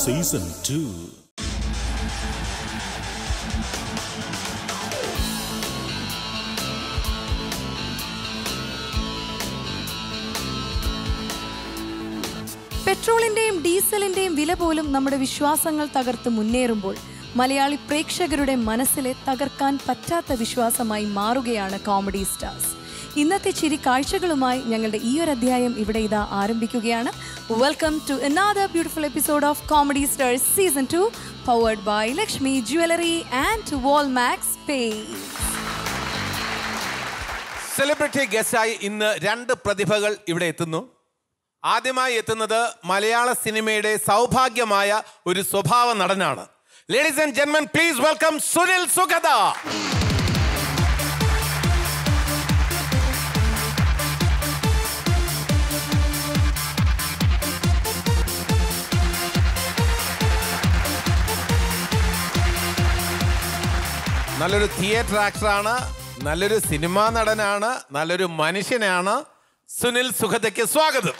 Season two പെട്രോളിന്റെയും ഡീസലിന്റെയും വില പോലും നമ്മുടെ വിശ്വാസങ്ങൾ തകർത്ത് മുന്നേറുമ്പോൾ മലയാളി പ്രേക്ഷകരുടെ മനസ്സിലെ തകർക്കാൻ പറ്റാത്ത വിശ്വാസമായി മാറുകയാണ് കോമഡി സ്റ്റാർസ് ഇന്നത്തെ ചിരി കാഴ്ചകളുമായി ഞങ്ങളുടെ ഈ ഒരു അധ്യായം ഇവിടെ ഇതാ ആരംഭിക്കുകയാണ് welcome to another beautiful episode of comedy stars season two powered by Lakshmi jewellery and Wall Max Pay celebrity ഗസ്റ്റായി ഇന്ന് രണ്ട് പ്രതിഭകൾ ഇവിടെ എത്തുന്നു ആദ്യമായി എത്തുന്നത് മലയാള സിനിമയുടെ സൗഭാഗ്യമായ ഒരു സ്വഭാവ നടനാണ് ലേഡീസ് ആൻഡ് ജെന്മൻ പ്ലീസ് വെൽക്കം സുനിൽ സുഗത നല്ലൊരു തിയേറ്റർ ആക്ടറാണ് നല്ലൊരു സിനിമാ നടനാണ് നല്ലൊരു മനുഷ്യനാണ് സുനിൽ സുഗതയ്ക്ക് സ്വാഗതം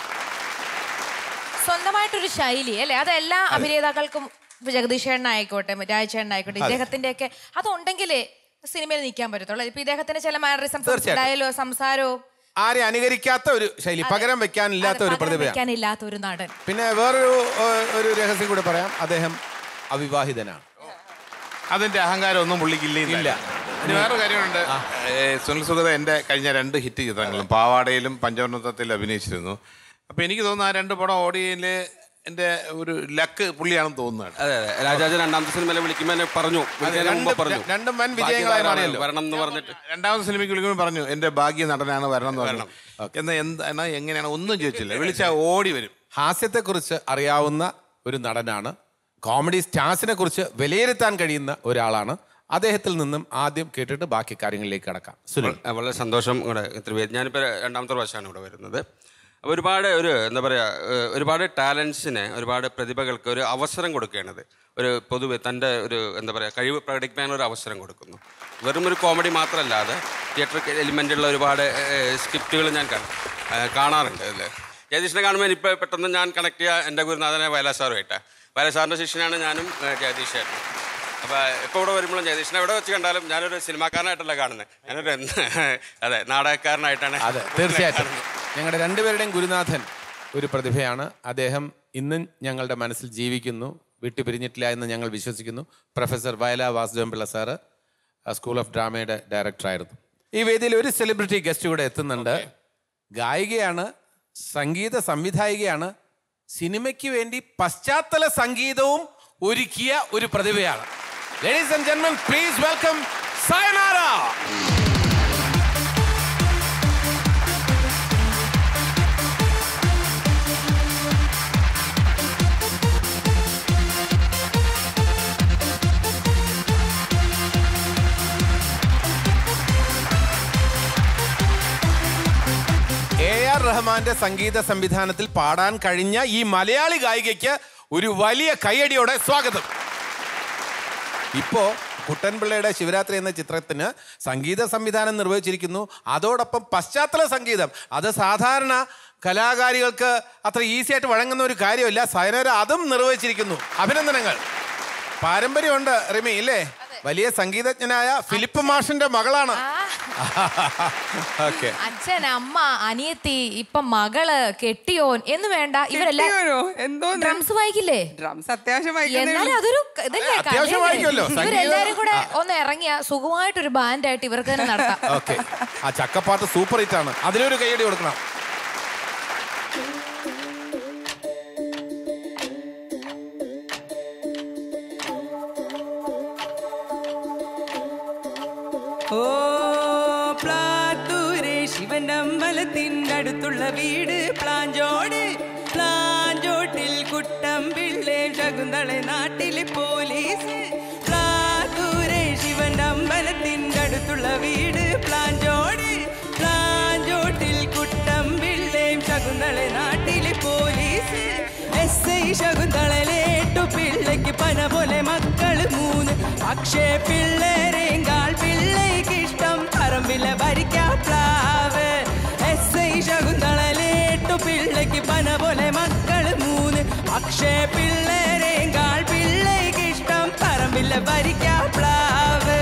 സ്വന്തമായിട്ടൊരു ശൈലി അല്ലെ അത് എല്ലാ അഭിനേതാക്കൾക്കും ഇപ്പൊ ജഗദീഷ് ചേട്ടൻ ആയിക്കോട്ടെ രാജചേട്ടൻ ആയിക്കോട്ടെ ഇദ്ദേഹത്തിന്റെ ഒക്കെ അതുണ്ടെങ്കിലേ സിനിമയിൽ നിൽക്കാൻ പറ്റത്തുള്ളൂ ഇപ്പൊ ഇദ്ദേഹത്തിന്റെ ചില മാനറിസം തീർച്ചയായിട്ടും. ഡയലോ സംസാരവും ആരെ അനുകരിക്കാത്ത ഒരു ശൈലി പകരം വെക്കാനില്ലാത്ത ഒരു പ്രതിഭയാണ് വെക്കാനില്ലാത്ത ഒരു നടൻ പിന്നെ വേറൊരു ഏഹ്, ഒരു രഹസ്യം കൂടി പറയാം അദ്ദേഹം അവിവാഹിതനാണ് അതിന്റെ അഹങ്കാരം ഒന്നും പുള്ളിക്കില്ല ഇല്ല. ഇനി വേറൊരു കാര്യമുണ്ട് ഏ, സുനിൽ സുഗത എൻ്റെ കഴിഞ്ഞ രണ്ട് ഹിറ്റ് ചിത്രങ്ങളും പാവാടയിലും പഞ്ചവർണ്ണത്തിൽ അഭിനയിച്ചിരുന്നു അപ്പൊ എനിക്ക് തോന്നുന്നു ആ രണ്ട് പടം ഓടിയതില് എൻ്റെ ഒരു ലക്ക് പുള്ളിയാണെന്ന് തോന്നുന്നതാണ് അതെ അതെ രാജാജൻ രണ്ടാമത്തെ സിനിമയിൽ വിളിക്കുമ്പോൾ എന്നെ പറഞ്ഞു വിളിക്കുന്നതിന് മുമ്പ് രണ്ടും- പറഞ്ഞു രണ്ടും വൻ വിജയങ്ങളായി ബാക്കി മാറിയല്ലോ. വരണം എന്ന് പറഞ്ഞിട്ട് രണ്ടാമത്തെ സിനിമയ്ക്ക് വിളിക്കുമ്പോൾ പറഞ്ഞു എൻ്റെ ഭാഗ്യ നടനാണ് വരണം എന്ന് പറഞ്ഞു എന്നാ എന്താണ് എങ്ങനെയാണ് ഒന്നും ചോദിച്ചില്ല വിളിച്ചാൽ ഓടി വരും ഹാസ്യത്തെക്കുറിച്ച് അറിയാവുന്ന ഒരു നടനാണ് കോമഡി സ്റ്റാർസിനെ കുറിച്ച് വിലയിരുത്താൻ കഴിയുന്ന ഒരാളാണ് അദ്ദേഹത്തിൽ നിന്നും ആദ്യം കേട്ടിട്ട് ബാക്കി കാര്യങ്ങളിലേക്ക് കടക്കാം സുനിൽ ആ, വളരെ സന്തോഷം ഇവിടെ ത്രിവേദി ഞാനിപ്പോൾ രണ്ടാമത്തെ പ്രാവശ്യമാണ് ഇവിടെ വരുന്നത് അപ്പോൾ ഒരുപാട് ഒരു എന്താ പറയുക ഏഹ്, ഒരുപാട് ടാലൻസിന് ഒരുപാട് പ്രതിഭകൾക്ക് ഒരു അവസരം കൊടുക്കുകയാണത് ഒരു പൊതുവെ തൻ്റെ ഒരു എന്താ പറയുക കഴിവ് പ്രകടിപ്പിക്കാൻ ഒരു അവസരം കൊടുക്കുന്നു വെറും ഒരു കോമഡി മാത്രമല്ലാതെ തിയേറ്റർ എലിമെൻ്റുള്ള ഒരുപാട് സ്ക്രിപ്റ്റുകൾ ഞാൻ കാണും ഏഹ്, കാണാറുണ്ട് അതിൽ ജയതീഷിനെ കാണുമ്പോൾ ഇപ്പോൾ പെട്ടെന്ന് ഞാൻ കണക്ട് ചെയ്യുക എൻ്റെ ഗുരുനാഥനെ വയലാസാറുമായിട്ടാണ് വയലാസാറിൻ്റെ ശിഷ്യനാണ് ഞാനും ഏഹ്, ജയതീഷായിട്ടും അപ്പോൾ ഇപ്പോൾ ഇവിടെ വരുമ്പോഴും ജയതീഷിനെ എവിടെ വെച്ച് കണ്ടാലും ഞാനൊരു സിനിമാക്കാരനായിട്ടല്ല കാണുന്നത് ഞാനൊരു അതെ നാടകക്കാരനായിട്ടാണ് അതെ തീർച്ചയായിട്ടും ഞങ്ങളുടെ രണ്ടുപേരുടെയും ഗുരുനാഥൻ ഒരു പ്രതിഭയാണ് അദ്ദേഹം ഇന്നും ഞങ്ങളുടെ മനസ്സിൽ ജീവിക്കുന്നു വിട്ടുപിരിഞ്ഞിട്ടില്ല എന്ന് ഞങ്ങൾ വിശ്വസിക്കുന്നു പ്രൊഫസർ വയല വാസുദേവൻ പിള്ള സാറ് ആ, സ്കൂൾ ഓഫ് ഡ്രാമയുടെ ഡയറക്ടറായിരുന്നു ഈ വേദിയിൽ ഒരു സെലിബ്രിറ്റി ഗസ്റ്റ് കൂടെ എത്തുന്നുണ്ട് ഗായികയാണ് സംഗീത സംവിധായികയാണ് സിനിമയ്ക്ക് വേണ്ടി പശ്ചാത്തല സംഗീതവും ഒരുക്കിയ ഒരു പ്രതിഭയാണ് ലേഡീസ് ആൻഡ് ജെന്മൻ please welcome Sayanora A R റഹ്മാന്റെ സംഗീത സംവിധാനത്തിൽ പാടാൻ കഴിഞ്ഞ ഈ മലയാളി ഗായികയ്ക്ക് ഒരു വലിയ കൈയടിയോടെ സ്വാഗതം ഇപ്പോ കുട്ടൻപിള്ളയുടെ ശിവരാത്രി എന്ന ചിത്രത്തിന് സംഗീത സംവിധാനം നിർവഹിച്ചിരിക്കുന്നു അതോടൊപ്പം പശ്ചാത്തല സംഗീതം അത് സാധാരണ കലാകാരികൾക്ക് അത്ര ഈസി ആയിട്ട് വഴങ്ങുന്ന ഒരു കാര്യമല്ല സയനര അതും നിർവഹിച്ചിരിക്കുന്നു അഭിനന്ദനങ്ങൾ പാരമ്പര്യമുണ്ട് റിമി ഇല്ലേ വലിയ സംഗീതജ്ഞനായ ഫിലിപ്പ് മാഷിന്റെ മകളാണ് ഓക്കെ അച്ഛൻ അമ്മ അനിയത്തി ഇപ്പൊ മകള് കെട്ടിയോൻ എന്ന് വേണ്ട ഇവരെല്ലാം കെട്ടിയോനോ? എന്തോന്ന്? ഡ്രംസ് വായിക്കില്ലേ ഡ്രംസ് അത്യാവശ്യം വായിക്കുന്നേ എന്നാലും ഉള്ളൂ. അതൊരു ക- ഇതല്ലേ അത്യാവശ്യം കലയല്ലേ? വായിക്കുമല്ലോ. സംഗീതം- ഇവരെല്ലാരും കൂടെ ഒന്ന് ഇറങ്ങിയ സുഖമായിട്ടൊരു ബാൻഡായിട്ട് ഇവർക്ക് തന്നെ നടത്താം ഓക്കെ ആ ചക്കപ്പാട്ട് സൂപ്പർ ഹിറ്റ് ആണ് അതിനൊരു കൈയടി കൊടുക്കണം ഓ പ്ലാത്തൂര് ശിവന്റെ അമ്പലത്തിന്റെ അടുത്തുള്ള വീട് പ്ലാഞ്ചോട് പ്ലാഞ്ചോട്ടിൽ കുട്ടം പിള്ളേ ശകുന്തളെ നാട്ടിലെ പോലീസ് പ്ലാത്തൂര് ശിവന്റെ അമ്പലത്തിന്റെ അടുത്തുള്ള വീട് പ്ലാഞ്ചോട് പ്ലാഞ്ചോട്ടിൽ കുട്ടം പിള്ളേ ശകുന്തളെ നാട്ടിലെ പോലീസ് എസ് ഐ ശകുന്തളലേട്ടു പിള്ളയ്ക്ക് പന പോലെ മക്കള് മൂന്ന് പക്ഷേ പിള്ളേരേങ്കാൾ പിള്ളേക്ക് ഇഷ്ടം പറമ്പിലെ വരിക്കാ പ്ലാവ് എസ് ഐ ശകുന്തളലേട്ടു പിള്ളയ്ക്ക് പന പോലെ മക്കള് മൂന്ന് പക്ഷേ പിള്ളേരെ വരിക്കാ പ്ലാവ്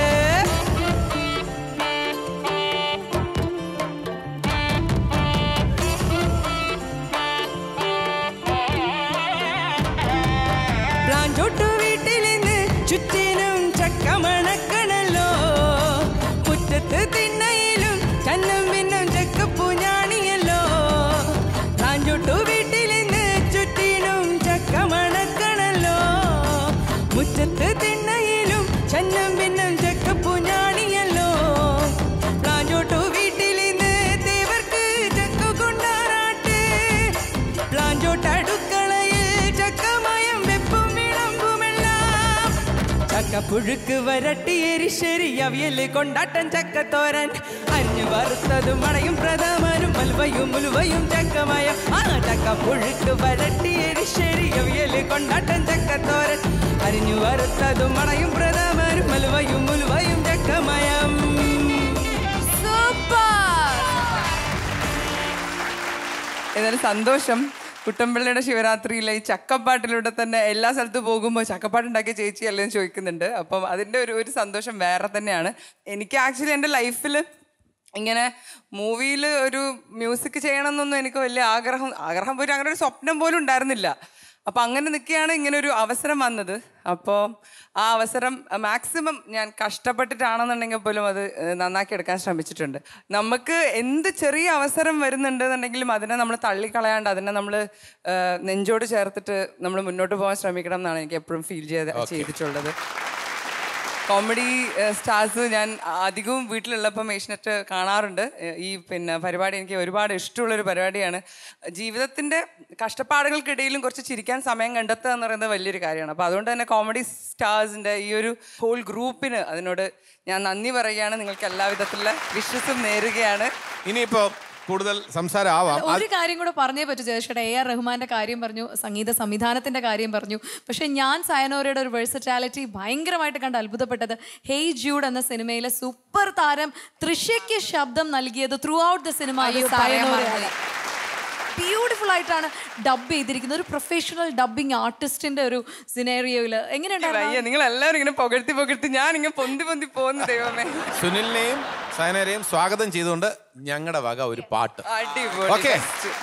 ബ്രാഞ്ചോട്ടു വീട്ടിലിന്ന് ചുറ്റിനും ചക്ക മണക്കണല്ലോ മുറ്റത്ത് തിണ്ണയിലും ചന്നം പിന്നും ചക്കപ്പൂഞ്ഞാണിയല്ലോ ബ്രാഞ്ചോട്ടു വീട്ടിലിന്ന് ചുറ്റിനും ചക്ക മണക്കണല്ലോ മുറ്റത്ത് തിണ്ണയിലും ചന്നം പിന്നും ചക്കപ്പൂഞ്ഞാണിയല്ലോ ബ്രാഞ്ചോട്ടു വീട്ടിലിന്ന് തേവർക്ക് ചക്ക കൊണ്ടാറാട്ട് ബ്ലാഞ്ചോട്ട് അടുക്കളയിൽ ചക്കമയം വെപ്പും വിളമ്പുമെല്ലാം ചക്കപ്പുഴുക്ക് വരട്ടി എരിശ്ശേരി അവിയല് കൊണ്ടാട്ടം ചക്കത്തോരൻ അരിഞ്ഞു വറുത്തതും മണയും പ്രഥമനും മൽവയും മുലുവയും ചക്കമയം ആ ചക്കപ്പുഴുക്ക് വരട്ടി എരിശ്ശേരി അവിയല് കൊണ്ടാട്ടം ചക്കത്തോരൻ അരിഞ്ഞു വറുത്തതും മണയും പ്രഥമനും മൽവയും മുലുവയും ചക്കമയം ഏതായാലും സന്തോഷം കുട്ടമ്പിള്ളയുടെ ശിവരാത്രിയിലെ ഈ ചക്കപ്പാട്ടിലൂടെ തന്നെ എല്ലാ സ്ഥലത്തും പോകുമ്പോൾ ചക്കപ്പാട്ടുണ്ടാക്കിയ ചേച്ചി അല്ലേ എന്ന് ചോദിക്കുന്നുണ്ട് അപ്പം അതിൻ്റെ ഒരു ഒരു സന്തോഷം വേറെ തന്നെയാണ് എനിക്ക് ആക്ച്വലി എൻ്റെ ലൈഫിൽ ഇങ്ങനെ മൂവിയിൽ ഒരു മ്യൂസിക് ചെയ്യണം എന്നൊന്നും എനിക്ക് വലിയ ആഗ്രഹം ആഗ്രഹം പോലും അങ്ങനെ ഒരു സ്വപ്നം പോലും ഉണ്ടായിരുന്നില്ല അപ്പം അങ്ങനെ നിൽക്കുകയാണ് ഇങ്ങനെ ഒരു അവസരം വന്നത് അപ്പോൾ ആ അവസരം മാക്സിമം ഞാൻ കഷ്ടപ്പെട്ടിട്ടാണെന്നുണ്ടെങ്കിൽ പോലും അത് ഏഹ്, നന്നാക്കി എടുക്കാൻ ശ്രമിച്ചിട്ടുണ്ട് നമുക്ക് എന്ത് ചെറിയ അവസരം വരുന്നുണ്ടെന്നുണ്ടെങ്കിലും അതിനെ നമ്മൾ തള്ളിക്കളയാണ്ട് അതിനെ നമ്മൾ നെഞ്ചോട് ചേർത്തിട്ട് നമ്മൾ മുന്നോട്ട് പോകാൻ ശ്രമിക്കണം എന്നാണ് എനിക്ക് എപ്പോഴും ഫീൽ ചെയ്ത് ചെയ്തിട്ടുള്ളത് കോമഡി സ്റ്റാർസ് ഞാൻ അധികവും വീട്ടിലുള്ളപ്പം ഏഷ്യനെറ്റ് കാണാറുണ്ട് ഏഹ് ഈ പിന്നെ പരിപാടി എനിക്ക് ഒരുപാട് ഇഷ്ടമുള്ളൊരു പരിപാടിയാണ് ജീവിതത്തിൻ്റെ കഷ്ടപ്പാടുകൾക്കിടയിലും കുറച്ച് ചിരിക്കാൻ സമയം കണ്ടെത്തുക എന്ന് പറയുന്നത് വലിയൊരു കാര്യമാണ് അപ്പോൾ അതുകൊണ്ട് തന്നെ കോമഡി സ്റ്റാർസിൻ്റെ ഈ ഒരു ഹോൾ ഗ്രൂപ്പിന് അതിനോട് ഞാൻ നന്ദി പറയുകയാണ് നിങ്ങൾക്ക് എല്ലാവിധത്തിലുള്ള വിശ്വസം നേരുകയാണ് ഇനിയിപ്പോ കൂടുതൽ സംസാരം ആവാം ഒരു കാര്യം കൂടെ പറഞ്ഞേ പറ്റൂ ജയശേട്ടാ എ ആർ റഹ്മാന്റെ കാര്യം പറഞ്ഞു സംഗീത സംവിധാനത്തിന്റെ കാര്യം പറഞ്ഞു പക്ഷെ ഞാൻ സയനോരയുടെ ഒരു വേഴ്സറ്റാലിറ്റി ഭയങ്കരമായിട്ട് കണ്ട് അത്ഭുതപ്പെട്ടത് ഹേയ് ജൂഡ് എന്ന സിനിമയിലെ സൂപ്പർ താരം തൃശ്യയ്ക്ക് ശബ്ദം നൽകിയത് ത്രൂ ഔട്ട് ദ സിനിമ സയനോരയാണ് ബ്യൂട്ടിഫുൾ ആയിട്ടാണ് ഡബ് ചെയ്തിരിക്കുന്നത് ഒരു പ്രൊഫഷണൽ ഡബിങ് ആർട്ടിസ്റ്റിന്റെ ഒരു സിനേറിയോയില് എങ്ങനെയുണ്ടായിരുന്നു വയ്യ നിങ്ങൾ എല്ലാവരും ഇങ്ങനെ പുകഴ്ത്തി പുകഴ്ത്തി ഞാൻ ഇങ്ങനെ പൊന്തി പൊന്തി പോകുന്നു ദൈവമേ സുനിലിനെയും സയനരെയും സ്വാഗതം ചെയ്തുകൊണ്ട് ഞങ്ങളുടെ വക ഒരു പാട്ട് അടിപൊളി ഓക്കെ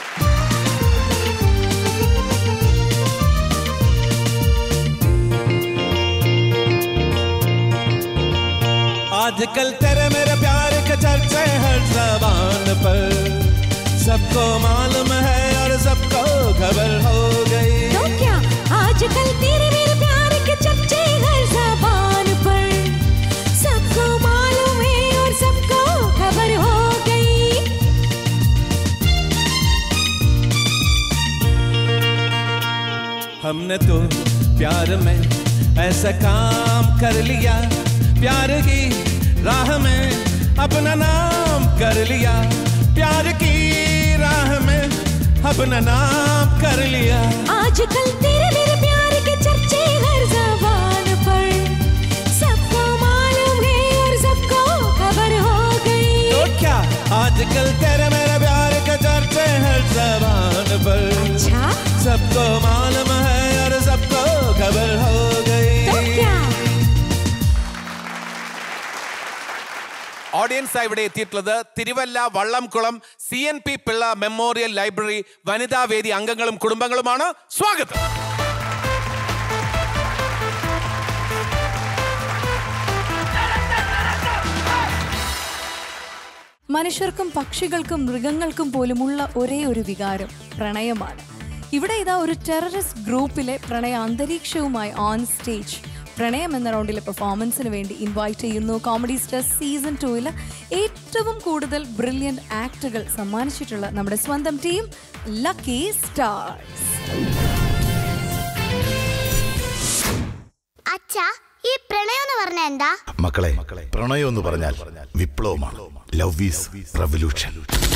आजकल तेरे मेरे प्यार के चर्चे हर जबान पर सबको मालूम है और सबको खबर हो गई तो क्या आजकल तेरे मेरे प्यार के चर्चे हर जबान पर सबको मालूम है और सबको खबर हो गई हमने तो प्यार में ऐसा काम कर लिया प्यार की राह में अपना नाम कर लिया प्यार की राह में अपना नाम कर लिया आजकल तेरे मेरे प्यार के चर्चे हर जबान पर सबको मालूम है और सबको खबर हो गई तो क्या आजकल तेरे मेरे प्यार के चर्चे हर जबान पर अच्छा सबको मालूम है और सबको खबर हो गई तो क्या ഓഡിയൻസ് ഇവിടെ എത്തിയിട്ടുള്ളത് Thiruvalla Vallamkulam C N P Pillai memorial library വനിതാ വേദി അംഗങ്ങളും കുടുംബങ്ങളുമാണ് സ്വാഗതം മനുഷ്യർക്കും പക്ഷികൾക്കും മൃഗങ്ങൾക്കും പോലുമുള്ള ഒരേ ഒരു വികാരം പ്രണയമാണ് ഇവിടെ ഇതാ ഒരു ടെററിസ്റ്റ് ഗ്രൂപ്പിലെ പ്രണയ അന്തരീക്ഷവുമായി ഓൺ സ്റ്റേജ് പ്രണയം എന്ന റൗണ്ടിലെ പെർഫോമൻസിന് വേണ്ടി ഇൻവൈറ്റ് ചെയ്യുന്നു കോമഡി സ്റ്റാർ സീസൺ ടൂവിൽ ഏറ്റവും കൂടുതൽ ബ്രില്യൻറ്റ് ആക്ടുകൾ സമ്മാനിച്ചിട്ടുള്ള നമ്മുടെ സ്വന്തം ടീം ലക്കി സ്റ്റാർസ് അച്ഛാ ഈ പ്രണയം എന്ന് പറഞ്ഞ എന്താ മക്കളെ പ്രണയം എന്ന് പറഞ്ഞാൽ വിപ്ലവമാണ് ലവ് ഈസ് റവല്യൂഷൻ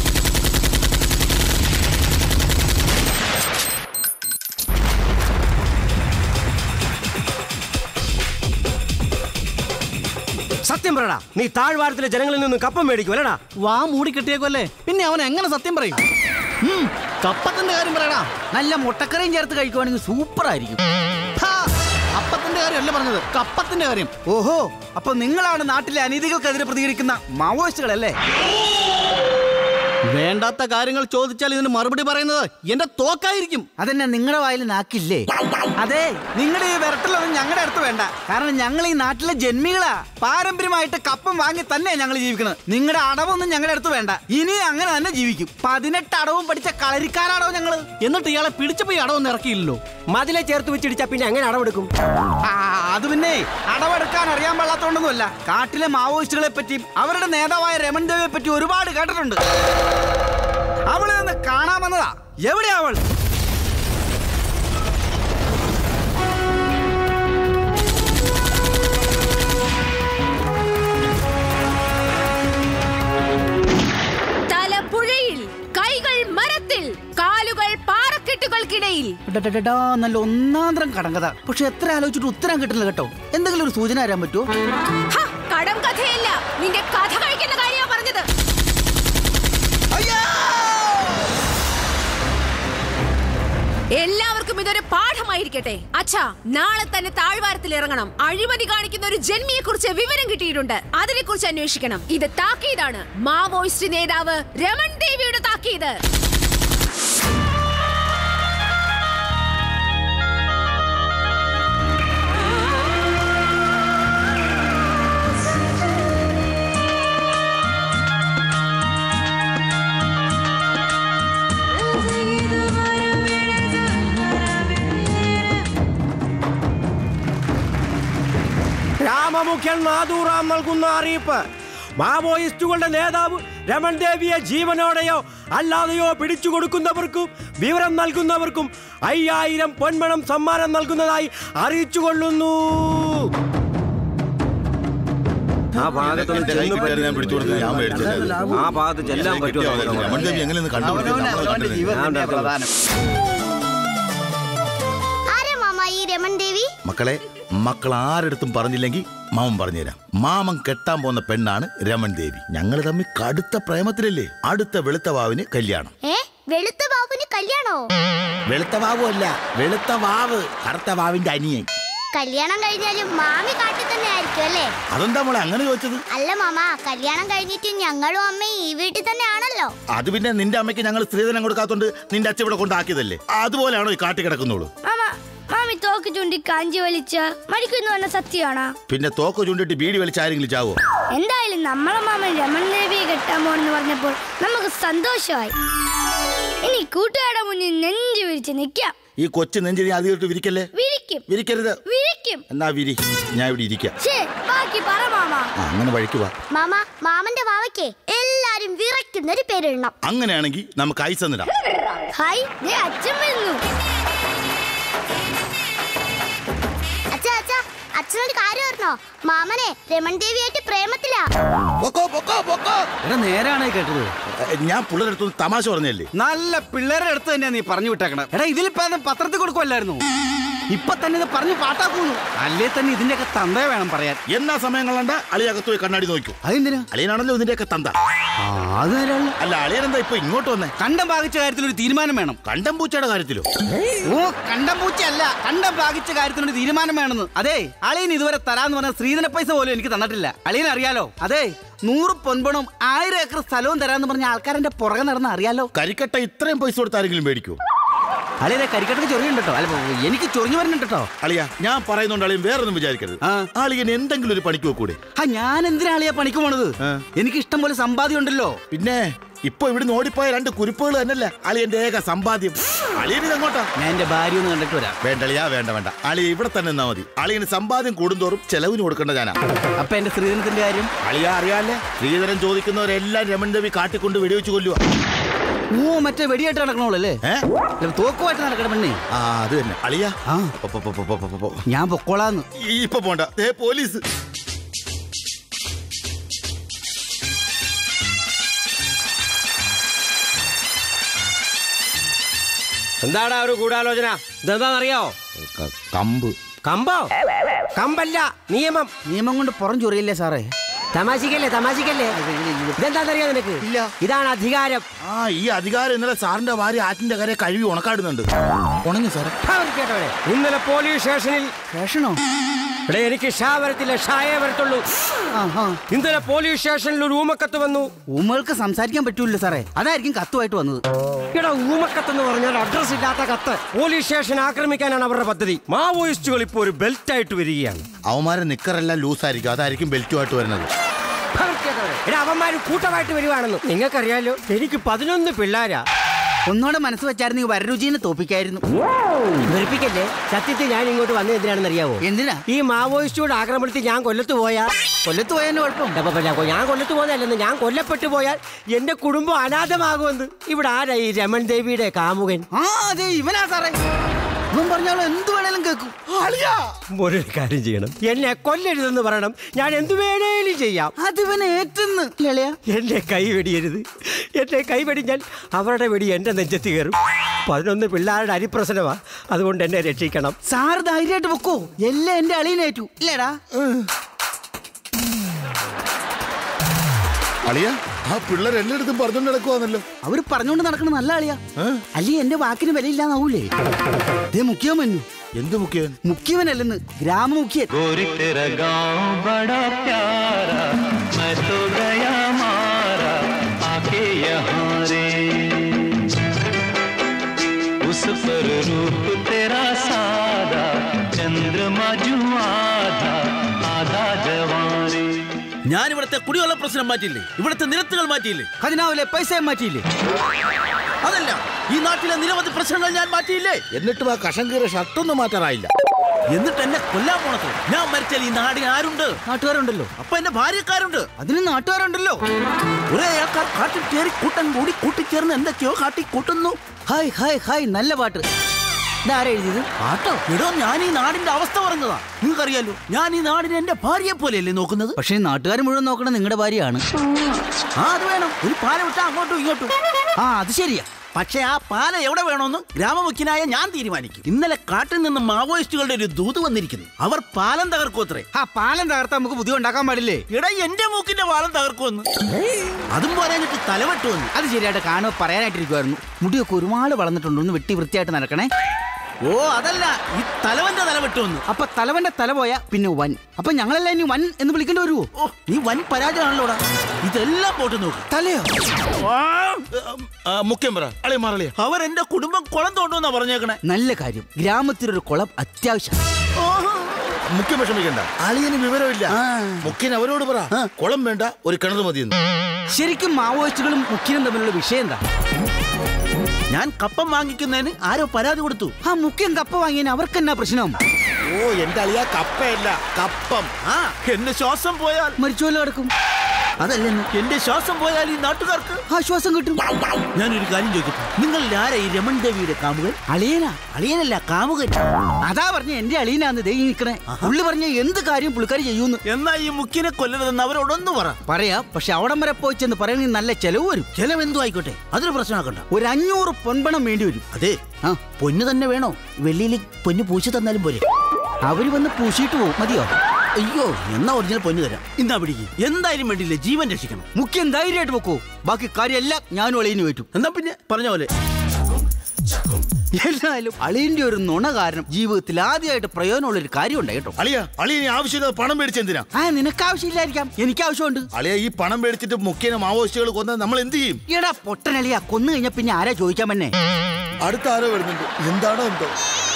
സത്യം പറയടാ നീ താഴ്വാരത്തിലെ ജനങ്ങളിൽ നിന്ന് കപ്പം മേടിക്കും അല്ലടാ വാ മൂടി കെട്ടിയേക്കല്ലേ പിന്നെ അവൻ എങ്ങനെ സത്യം പറയും ഉം, കപ്പത്തിന്റെ കാര്യം പറയടാ നല്ല മുട്ടക്കറിയും ചേർത്ത് കഴിക്കുവാണെങ്കിൽ സൂപ്പർ ആയിരിക്കും ഹാ, അപ്പത്തിന്റെ കാര്യമല്ല പറഞ്ഞത് കപ്പത്തിന്റെ കാര്യം ഓഹോ അപ്പൊ നിങ്ങളാണ് നാട്ടിലെ അനീതികൾക്കെതിരെ പ്രതികരിക്കുന്ന മാവോയിസ്റ്റുകളല്ലേ വേണ്ടാത്ത കാര്യങ്ങൾ ചോദിച്ചാൽ ഇതിന് മറുപടി പറയുന്നത് എന്റെ തോക്കായിരിക്കും അതെന്നെ നിങ്ങളുടെ വായിൽ നാക്കില്ലേ അതെ നിങ്ങളുടെ ഈ വിരട്ടലൊന്നും ഞങ്ങളുടെ അടുത്ത് വേണ്ട കാരണം ഞങ്ങൾ ഈ നാട്ടിലെ ജന്മികളാ പാരമ്പര്യമായിട്ട് കപ്പം വാങ്ങി തന്നെ ഞങ്ങൾ ജീവിക്കുന്നത് നിങ്ങളുടെ അടവൊന്നും ഞങ്ങളുടെ അടുത്ത് വേണ്ട ഇനി അങ്ങനെ തന്നെ ജീവിക്കും പതിനെട്ട് അടവും പഠിച്ച കളരിക്കാരാടോ ഞങ്ങള് എന്നിട്ട് ഇയാളെ പിടിച്ചപ്പോ ഈ അടവൊന്നും ഇറക്കിയില്ലല്ലോ മതിലെ ചേർത്ത് വെച്ചിടിച്ചാ പിന്നെ എങ്ങനെ അടവെടുക്കും ആ, അത് പിന്നെ അടവെടുക്കാൻ അറിയാൻ പാടാത്തോണ്ടൊന്നുമല്ല കാട്ടിലെ മാവോയിസ്റ്റുകളെ പറ്റിയും അവരുടെ നേതാവായ രമൺ ദേവിയെ പറ്റി ഒരുപാട് കേട്ടിട്ടുണ്ട് അവളെ നിന്ന് കാണാമെന്നതാ എവിടെയാ അവൾ തല പുഴയിൽ കൈകൾ മരത്തിൽ കാലുകൾ പാറക്കെട്ടുകൾക്കിടയിൽ ഡഡഡഡാ, നല്ല ഒന്നാന്തരം കടങ്കഥ പക്ഷെ എത്ര ആലോചിച്ചിട്ട് ഉത്തരം കിട്ടില്ല കേട്ടോ എന്തെങ്കിലും ഒരു സൂചന തരാൻ പറ്റുമോ ഹ, കടം കഥയല്ല നിന്റെ കഥ കഴിക്കുന്ന കാര്യമാ പറഞ്ഞത് എല്ലാവർക്കും ഇതൊരു പാഠമായിരിക്കട്ടെ അച്ഛാ നാളെ തന്നെ താഴ്വാരത്തിൽ ഇറങ്ങണം അഴിമതി കാണിക്കുന്ന ഒരു ജന്മിയെ കുറിച്ച് വിവരം കിട്ടിയിട്ടുണ്ട് അതിനെ കുറിച്ച് അന്വേഷിക്കണം ഇത് താക്കീതാണ് മാവോയിസ്റ്റ് നേതാവ് രമൺ ദേവിയുടെ താക്കീത് രാമമുഖ്യൻ നാദൂറാം നൽകുന്ന അറിയിപ്പ് മാവോയിസ്റ്റുകളുടെ നേതാവ് രമൺ ദേവിയെ ജീവനോടെയോ അല്ലാതെയോ പിടിച്ചു കൊടുക്കുന്നവർക്കും വിവരം നൽകുന്നവർക്കും അയ്യായിരം പൊന്മണം സമ്മാനം നൽകുന്നതായി അറിയിച്ചുകൊള്ളുന്നു ആ ഭാഗത്തൊന്ന് ചെന്ന് ഞാൻ പിടിച്ചു കൊടുത്തത് ഞാൻ മേടിച്ചത് ആ ഭാഗത്ത് ചെല്ലാൻ പറ്റുമോ രമൺ ദേവി എങ്ങനെ ഒന്ന് കണ്ടുപിടിച്ചത് നമ്മളെ കണ്ടില്ല. ആരാ മാമ ഈ രമൺ ദേവി മക്കളെ മക്കൾ ആരെടുത്തും പറഞ്ഞില്ലെങ്കിൽ മാമൻ പറഞ്ഞുതരാം മാമൻ കെട്ടാൻ പോകുന്ന പെണ്ണാണ് രമൺ ദേവി ഞങ്ങൾ തമ്മിൽ കടുത്ത പ്രേമത്തിലല്ലേ അടുത്ത വെളുത്ത വാവിന് കല്യാണം ഏ വെളുത്ത ബാബുന് കല്യാണോ വെളുത്ത വാവു അല്ല വെളുത്ത വാവ് കറുത്ത വാവിന്റെ അനിയൻ കല്യാണം കഴിഞ്ഞാലും മാമി കാട്ടിൽ തന്നെ ആയിരിക്കും അല്ലേ അതെന്താ മോളെ അങ്ങനെ ചോദിച്ചത് അല്ല മാമ കല്യാണം കഴിഞ്ഞിട്ട് ഞങ്ങളും അമ്മയും ഈ വീട്ടിൽ തന്നെ ആണല്ലോ അത് പിന്നെ നിന്റെ അമ്മയ്ക്ക് ഞങ്ങൾ സ്ത്രീധനം കൊടുക്കാത്തോണ്ട് നിന്റെ അച്ഛൻ ഇവിടെ കൊണ്ടാക്കിയതല്ലേ അതുപോലെയാണോ ഈ കാട്ടി കിടക്കുന്നുള്ളൂ മാമ മാമി തോക്ക് ചൂണ്ടി കാഞ്ചി വലിച്ച മരിക്കുന്നു പറഞ്ഞ സത്യമാണോ പിന്നെ തോക്ക് ചൂണ്ടിട്ട് ബീഡി വലിച്ച് ആരെങ്കിലും ചാവോ എന്തായാലും നമ്മളെ മാമൻ രമൺ ദേവിയെ കെട്ടാൻ പോണെന്ന് പറഞ്ഞപ്പോൾ നമുക്ക് സന്തോഷമായി ഇനി കൂട്ടുകാരുടെ മുന്നിൽ നെഞ്ചു വിരിച്ച് നിൽക്കാം ഈ കൊച്ചു നെഞ്ചിനി അധികം വിരിക്കല്ലേ വിരിക്കും വിരിക്കരുത് വിരിക്കും എന്നാ വിരി ഞാൻ ഇവിടെ ഇരിക്കാം ഛേ ബാക്കി പറ മാമ ആ അങ്ങനെ വഴിക്ക് വാ മാമ മാമന്റെ വാവയ്ക്ക് എല്ലാരും വിറയ്ക്കുന്ന ഒരു പേരിടണം അങ്ങനെയാണെങ്കിൽ നമുക്ക് ഐസ് എന്നിടാം ഹായ് ദേ അച്ഛൻ വരുന്നു അച്ഛാ അച്ഛാ അച്ഛനൊരു കാര്യം ഓർന്നോ മാമനെ രമൺ ദേവിയായിട്ട് പ്രേമത്തിലാ എടാ നേരാണ് കേട്ടത് ഞാൻ പിള്ളേരടുത്ത് തമാശ പറഞ്ഞല്ലേ നല്ല പിള്ളേരുടെ അടുത്ത് തന്നെയാ നീ പറഞ്ഞു വിട്ടേക്കണം എടാ ഇതിലിപ്പോ അത് പത്രത്തിൽ കൊടുക്കുമല്ലായിരുന്നു ഇപ്പൊ തന്നെ ഇത് പറഞ്ഞു പാട്ടാക്കുന്നു അല്ലേ തന്നെ ഇതിന്റെയൊക്കെ തന്ത വേണം പറയാൻ എന്നാ സമയം കളണ്ട അളിയകത്ത് പോയി കണ്ണാടി നോക്കൂ അതെന്തിനാ അളിയനാണല്ലോ ഇതിന്റെയൊക്കെ തന്ത അത് നേരാണ് അല്ല അളിയനെന്താ ഇപ്പൊ ഇങ്ങോട്ട് വന്നേ കണ്ടം ഭാഗിച്ച കാര്യത്തിൽ ഒരു തീരുമാനം വേണം കണ്ടം പൂച്ചയുടെ കാര്യത്തിലോ ഓ കണ്ടം പൂച്ചയല്ല കണ്ടം ഭാഗിച്ച കാര്യത്തിൽ ഒരു തീരുമാനം വേണമെന്ന് അതെ അളിയൻ ഇതുവരെ തരാന്ന് പറഞ്ഞ സ്ത്രീധന പൈസ പോലും എനിക്ക് തന്നിട്ടില്ല അളിയൻ അറിയാലോ അതെ നൂറ് പൊൻപണവും ആയിരം ഏക്കർ സ്ഥലവും തരാന്ന് പറഞ്ഞ ആൾക്കാരെന്റെ പുറകെ നടന്ന് അറിയാലോ കരിക്കട്ട ഇത്രയും പൈസ കൊടുത്ത് ആരെങ്കിലും മേടിക്കൂ അളിയെ കരിക്കട്ടക്ക് ചൊറിയുണ്ട് കേട്ടോ അല്ല എനിക്ക് ചൊറിഞ്ഞു വരുന്നുണ്ട് കേട്ടോ അളിയ ഞാൻ പറയുന്നുണ്ട് അളിയൻ വേറൊന്നും വിചാരിക്കരുത് അളിയൻ എന്തെങ്കിലും ഒരു പണിക്ക് വെക്കൂടെ ആ ഞാൻ എന്തിനാ അളിയെ പണിക്ക് പോണത് എനിക്ക് ഇഷ്ടം പോലെ സമ്പാദ്യം ഉണ്ടല്ലോ പിന്നെ ഇപ്പൊ ഇവിടുന്ന് ഓടിപ്പോയ രണ്ട് കുരിപ്പുകൾ തന്നെയല്ലേ അളിയന്റെ ഏക സമ്പാദ്യം അളിയന് എങ്ങോട്ടാ ഞാൻ എന്റെ ഭാര്യ ഒന്ന് കണ്ടിട്ട് വരാം വേണ്ട അളിയാ വേണ്ട വേണ്ട അളിയ ഇവിടെ തന്നെ നിന്നാ മതി അളിയന് സമ്പാദ്യം കൂടുന്തോറും ചെലവിന് കൊടുക്കേണ്ട ഞാനാ അപ്പൊ എന്റെ സ്ത്രീധനത്തിന്റെ കാര്യം അളിയ അറിയാല്ലേ സ്ത്രീധരം ചോദിക്കുന്നവരെല്ലാം രമൺ ദേവി കാട്ടിക്കൊണ്ട് വെടിവെച്ച് കൊല്ലുക ഓ മറ്റേ വെടിയായിട്ട് നടക്കണോളല്ലേ തോക്കുമായിട്ട് നടക്കണ പെണ്ണേ ആ അത് തന്നെ അളിയ ആ പോ, പോ, പോ, പോ, പോ, പോ, പോ. ഞാൻ പൊക്കോളാന്ന് ഈ ഇപ്പൊ പോണ്ട ദേ പോലീസ് എന്താടാ ഒരു ഗൂഢാലോചന ഇതെന്താണെന്നറിയോ ക- കമ്പ് കമ്പോ കമ്പല്ല നിയമം നിയമം കൊണ്ട് പുറം ചൊറിയില്ലേ സാറേ തമാശിക്കല്ലേ തമാശിക്കല്ലേ ഇതെന്താണെന്നറിയോ നിനക്ക് ഇതാണ് അധികാരം ആ ഈ അധികാരം ഇന്നലെ സാറിന്റെ ഭാര്യ ആറ്റിന്റെ കരയെ കഴുകി ഉണക്കാടുന്നുണ്ട് ഉണങ്ങി സാറേ കേട്ടവരെ ഇന്നലെ പോലീസ് സ്റ്റേഷനിൽ സ്റ്റേഷനോ ഇവിടെ എനിക്ക് ഷാ വരത്തില്ല ഷായേ വരത്തുള്ളൂ ഇന്നലെ പോലീസ് സ്റ്റേഷനിൽ ഒരു ഊമക്കത്ത് വന്നു ഊമകൾക്ക് സംസാരിക്കാൻ പറ്റൂല്ലോ സാറേ അതായിരിക്കും കത്തുമായിട്ട് വന്നത് എടാ ഊമക്കത്ത് എന്ന് പറഞ്ഞാൽ അഡ്രസ് ഇല്ലാത്ത കത്ത് പോലീസ് സ്റ്റേഷൻ ആക്രമിക്കാനാണ് അവരുടെ പദ്ധതി മാവോയിസ്റ്റുകൾ ഇപ്പോൾ ഒരു ബെൽറ്റ് ആയിട്ട് വരികയാണ് അവന്മാരെ നിക്കറെല്ലാം ലൂസായിരിക്കും അതായിരിക്കും ബെൽറ്റുമായിട്ട് വരുന്നത് എടാ അവന്മാര് കൂട്ടമായിട്ട് വരുവാണെന്ന് നിങ്ങൾക്കറിയാലോ എനിക്ക് പതിനൊന്ന് പിള്ളേരാ ഒന്നുകൂടെ മനസ്സ് വെച്ചായിരുന്നു വരരുചിനെ തോപ്പിക്കായിരുന്നു വെറുപ്പിക്കല്ലേ സത്യത്തിൽ ഞാൻ ഇങ്ങോട്ട് വന്നത് എന്തിനാണെന്ന് അറിയാവോ എന്തിനാ ഈ മാവോയിസ്റ്റോട് ആക്രമണത്തിൽ ഞാൻ കൊല്ലത്ത് പോയാ കൊല്ലത്ത് പോയതിന് കുഴപ്പം ഞാൻ കൊല്ലത്ത് പോകുന്നതല്ലെന്ന് ഞാൻ കൊല്ലപ്പെട്ടു പോയാൽ എന്റെ കുടുംബം അനാഥമാകുമെന്ന് ഇവിടെ ആരാ ഈ രമൺ ദേവിയുടെ കാമുകൻ ആ അതെ ഇവനാ സാറേ ഇവൻ പറഞ്ഞാലും എന്ത് വേണേലും കേൾക്കും ഒരു കാര്യം ചെയ്യണം എന്നെ കൊല്ലരുതെന്ന് പറയണം ഞാൻ എന്ത് വേണേലും ചെയ്യാം അതിവൻ ഏറ്റുന്ന് ലളിയ എന്നെ കൈ വെടിയരുത് എന്നെ കൈ വെടിഞ്ഞാൽ അവരുടെ വെടി എന്റെ നെഞ്ചത്ത് കയറും പതിനൊന്ന് പിള്ളേരുടെ അരിപ്രസനമാ അതുകൊണ്ട് എന്നെ രക്ഷിക്കണം സാർ ധൈര്യമായിട്ട് വെക്കോ എല്ലാം എന്റെ അളിയനേറ്റു ഇല്ലേടാ അളിയ ആ പിള്ളേർ എല്ലായിടത്തും പറഞ്ഞോണ്ട് നടക്കുവാന്നല്ലോ അവര് പറഞ്ഞോണ്ട് നടക്കണ നല്ല അളിയാ അല്ലേ എന്റെ വാക്കിന് വിലയില്ലാന്നാവൂലേ ദേ മുഖ്യൻ മന്നു എന്ത് മുഖ്യൻ മുഖ്യവനല്ലെന്ന് ഗ്രാമമുഖ്യൻ गोरी तेरा गांव बड़ा प्यारा मैं तो गया मारा आके यहाँ रे उस पर रूप तेरा सादा चंद्रमा जू आधा आधा जवारे ഞാൻ ഇവിടുത്തെ കുടിവെള്ള പ്രശ്നം മാറ്റിയില്ലേ ഇവിടുത്തെ നിരത്തുകൾ മാറ്റിയില്ലേ ഖജനാവിലെ പൈസ മാറ്റിയില്ലേ അതല്ല ഈ നാട്ടിലെ നിരവധി പ്രശ്നങ്ങൾ ഞാൻ മാറ്റിയില്ലേ എന്നിട്ടും ആ കഷം കീറിയ ഷർട്ടൊന്നും മാറ്റാറായില്ല എന്നിട്ട് എന്നെ കൊല്ലാൻ പോണത് ഞാൻ മരിച്ചാൽ ഈ നാടിന് ആരുണ്ട് നാട്ടുകാരുണ്ടല്ലോ അപ്പൊ എന്റെ ഭാര്യക്കാരുണ്ട് അതിന് നാട്ടുകാരുണ്ടല്ലോ കുറെ ആൾക്കാർ കാട്ടിൽ കയറി കൂട്ടം കൂടി കൂട്ടിച്ചേർന്ന് എന്തൊക്കെയോ കാട്ടി കൂട്ടുന്നു ഹായ് ഹായ് ഹായ് നല്ല പാട്ട് ഇതാരാ എഴുതിയത് പാട്ടോ എടോ ഞാൻ ഈ നാടിന്റെ അവസ്ഥ പറഞ്ഞതാ നിങ്ങൾക്കറിയാലോ ഞാൻ ഈ നാടിനെ എന്റെ ഭാര്യയെ പോലെയല്ലേ നോക്കുന്നത് പക്ഷേ നാട്ടുകാർ മുഴുവൻ നോക്കണ നിങ്ങളുടെ ഭാര്യയാണ് ആ അത് വേണം ഒരു പാല വിട്ടാ അങ്ങോട്ടും ഇങ്ങോട്ടും ആ അത് ശരിയാ പക്ഷെ ആ പാല എവിടെ വേണമെന്ന് ഗ്രാമമുഖ്യനായ ഞാൻ തീരുമാനിക്കും ഇന്നലെ കാട്ടിൽ നിന്ന് മാവോയിസ്റ്റുകളുടെ ഒരു ദൂത് വന്നിരിക്കുന്നു അവർ പാലം തകർക്കുമത്രേ ആ പാലം തകർത്താൽ നമുക്ക് ബുദ്ധി ഉണ്ടാക്കാൻ പാടില്ലേ എടാ എന്റെ മൂക്കിന്റെ പാലം തകർക്കുമെന്ന് അതും പോരാഞ്ഞിട്ട് തലവെട്ടുവന്നു അത് ശരിയായിട്ട് കാണുക പറയാനായിട്ടിരിക്കുമായിരുന്നു മുടിയൊക്കെ ഒരുപാട് വളർന്നിട്ടുണ്ട് ഒന്ന് വെട്ടി വൃത്തിയായിട്ട് നടക്കണേ ഓ അതല്ല ഈ തലവന്റെ തല വെട്ടുവന്നു അപ്പൊ തലവന്റെ തല പോയാ പിന്നെ വൻ അപ്പൊ ഞങ്ങളെല്ലാം ഇനി വൻ എന്ന് വിളിക്കേണ്ടി വരുമോ ഓ നീ വൻ പരാജയമാണല്ലോടാ ഇതെല്ലാം പോട്ട് നോക്ക് തലയോ മുഖ്യം പറ അളിയ മാറളിയ അവർ എന്റെ കുടുംബം കുളം തോണ്ടുമെന്നാ പറഞ്ഞേക്കണേ നല്ല കാര്യം ഗ്രാമത്തിലൊരു കുളം അത്യാവശ്യം മുഖ്യം വിഷമിക്കണ്ട അളിയന് വിവരമില്ല മുഖ്യൻ അവരോട് പറ കുളം വേണ്ട ഒരു കിണർ മതിയെന്ന് ശരിക്കും മാവോയിസ്റ്റുകളും മുഖ്യനും തമ്മിലുള്ള വിഷയം എന്താ ഞാൻ കപ്പം വാങ്ങിക്കുന്നതിന് ആരോ പരാതി കൊടുത്തു ആ മുഖ്യൻ കപ്പ വാങ്ങിയതിന് അവർക്ക് എന്നാ പ്രശ്നം ഓ എന്റെ അളിയ കപ്പയല്ല കപ്പം ആ എന്റെ ശ്വാസം പോയാൽ മരിച്ചുപോലെ കിടക്കും അതല്ലെന്ന് എന്റെ ശ്വാസം പോയാൽ ഈ നാട്ടുകാർക്ക് ആശ്വാസം കിട്ടും ഞാനൊരു കാര്യം ചോദിക്കട്ടെ നിങ്ങൾ ആരാ ഈ രമൺ ദേവിയുടെ കാമുകൻ അളിയനാ അളിയനല്ല കാമുകൻ അതാ പറഞ്ഞ എന്റെ അളിയനാന്ന് ദേ ഈ നിക്കണേ പുള്ളി പറഞ്ഞ എന്ത് കാര്യം പുള്ളിക്കാരി ചെയ്യൂന്ന് എന്നാ ഈ മുക്കിനെ കൊല്ലരുതെന്ന് അവരോടൊന്ന് പറ പറയാം പക്ഷെ അവിടം വരെ പോയി ചെന്ന് പറയണെങ്കിൽ നല്ല ചെലവ് വരും ചെലവ് എന്തു ആയിക്കോട്ടെ അതൊരു പ്രശ്നമാക്കണ്ട ഒരു അഞ്ഞൂറ് പൊൻപണം വേണ്ടി വരും അതെ ആ പൊന്ന് തന്നെ വേണോ വെള്ളിയിൽ പൊന്ന് പൂശി തന്നാലും പോരെ അവര് വന്ന് പൂശിയിട്ട് പോകും മതിയോ അയ്യോ എന്നാ ഒറിജിനൽ പൊന്ന് തരാം ഇന്നാ പിടിക്ക് എന്തായാലും വേണ്ടിയില്ല ജീവൻ രക്ഷിക്കണം മുഖ്യം ധൈര്യമായിട്ട് വെക്കൂ ബാക്കി കാര്യമെല്ലാം ഞാനും അളിയന് പറ്റും എന്നാ പിന്നെ പറഞ്ഞ പോലെ എന്നാലും അളിയന്റെ ഒരു നുണ കാരണം ജീവിതത്തിൽ ആദ്യമായിട്ട് പ്രയോജനമുള്ള ഒരു കാര്യം ഉണ്ടായി കേട്ടോ അളിയ അളിയ ആവശ്യമില്ലാതെ പണം മേടിച്ചെന്തിനാ ആ നിനക്ക് ആവശ്യമില്ലായിരിക്കാം എനിക്ക് ആവശ്യമുണ്ട് അളിയ ഈ പണം മേടിച്ചിട്ട് മുഖ്യനെ മാവോയിസ്റ്റുകൾ കൊന്നാൽ നമ്മൾ എന്ത് ചെയ്യും എടാ പൊട്ടനളിയാ കൊന്നു കഴിഞ്ഞാ പിന്നെ ആരാ ചോദിക്കാൻ പന്നെ അടുത്ത ആരോ വരുന്നുണ്ട് എന്താണോ എന്തോ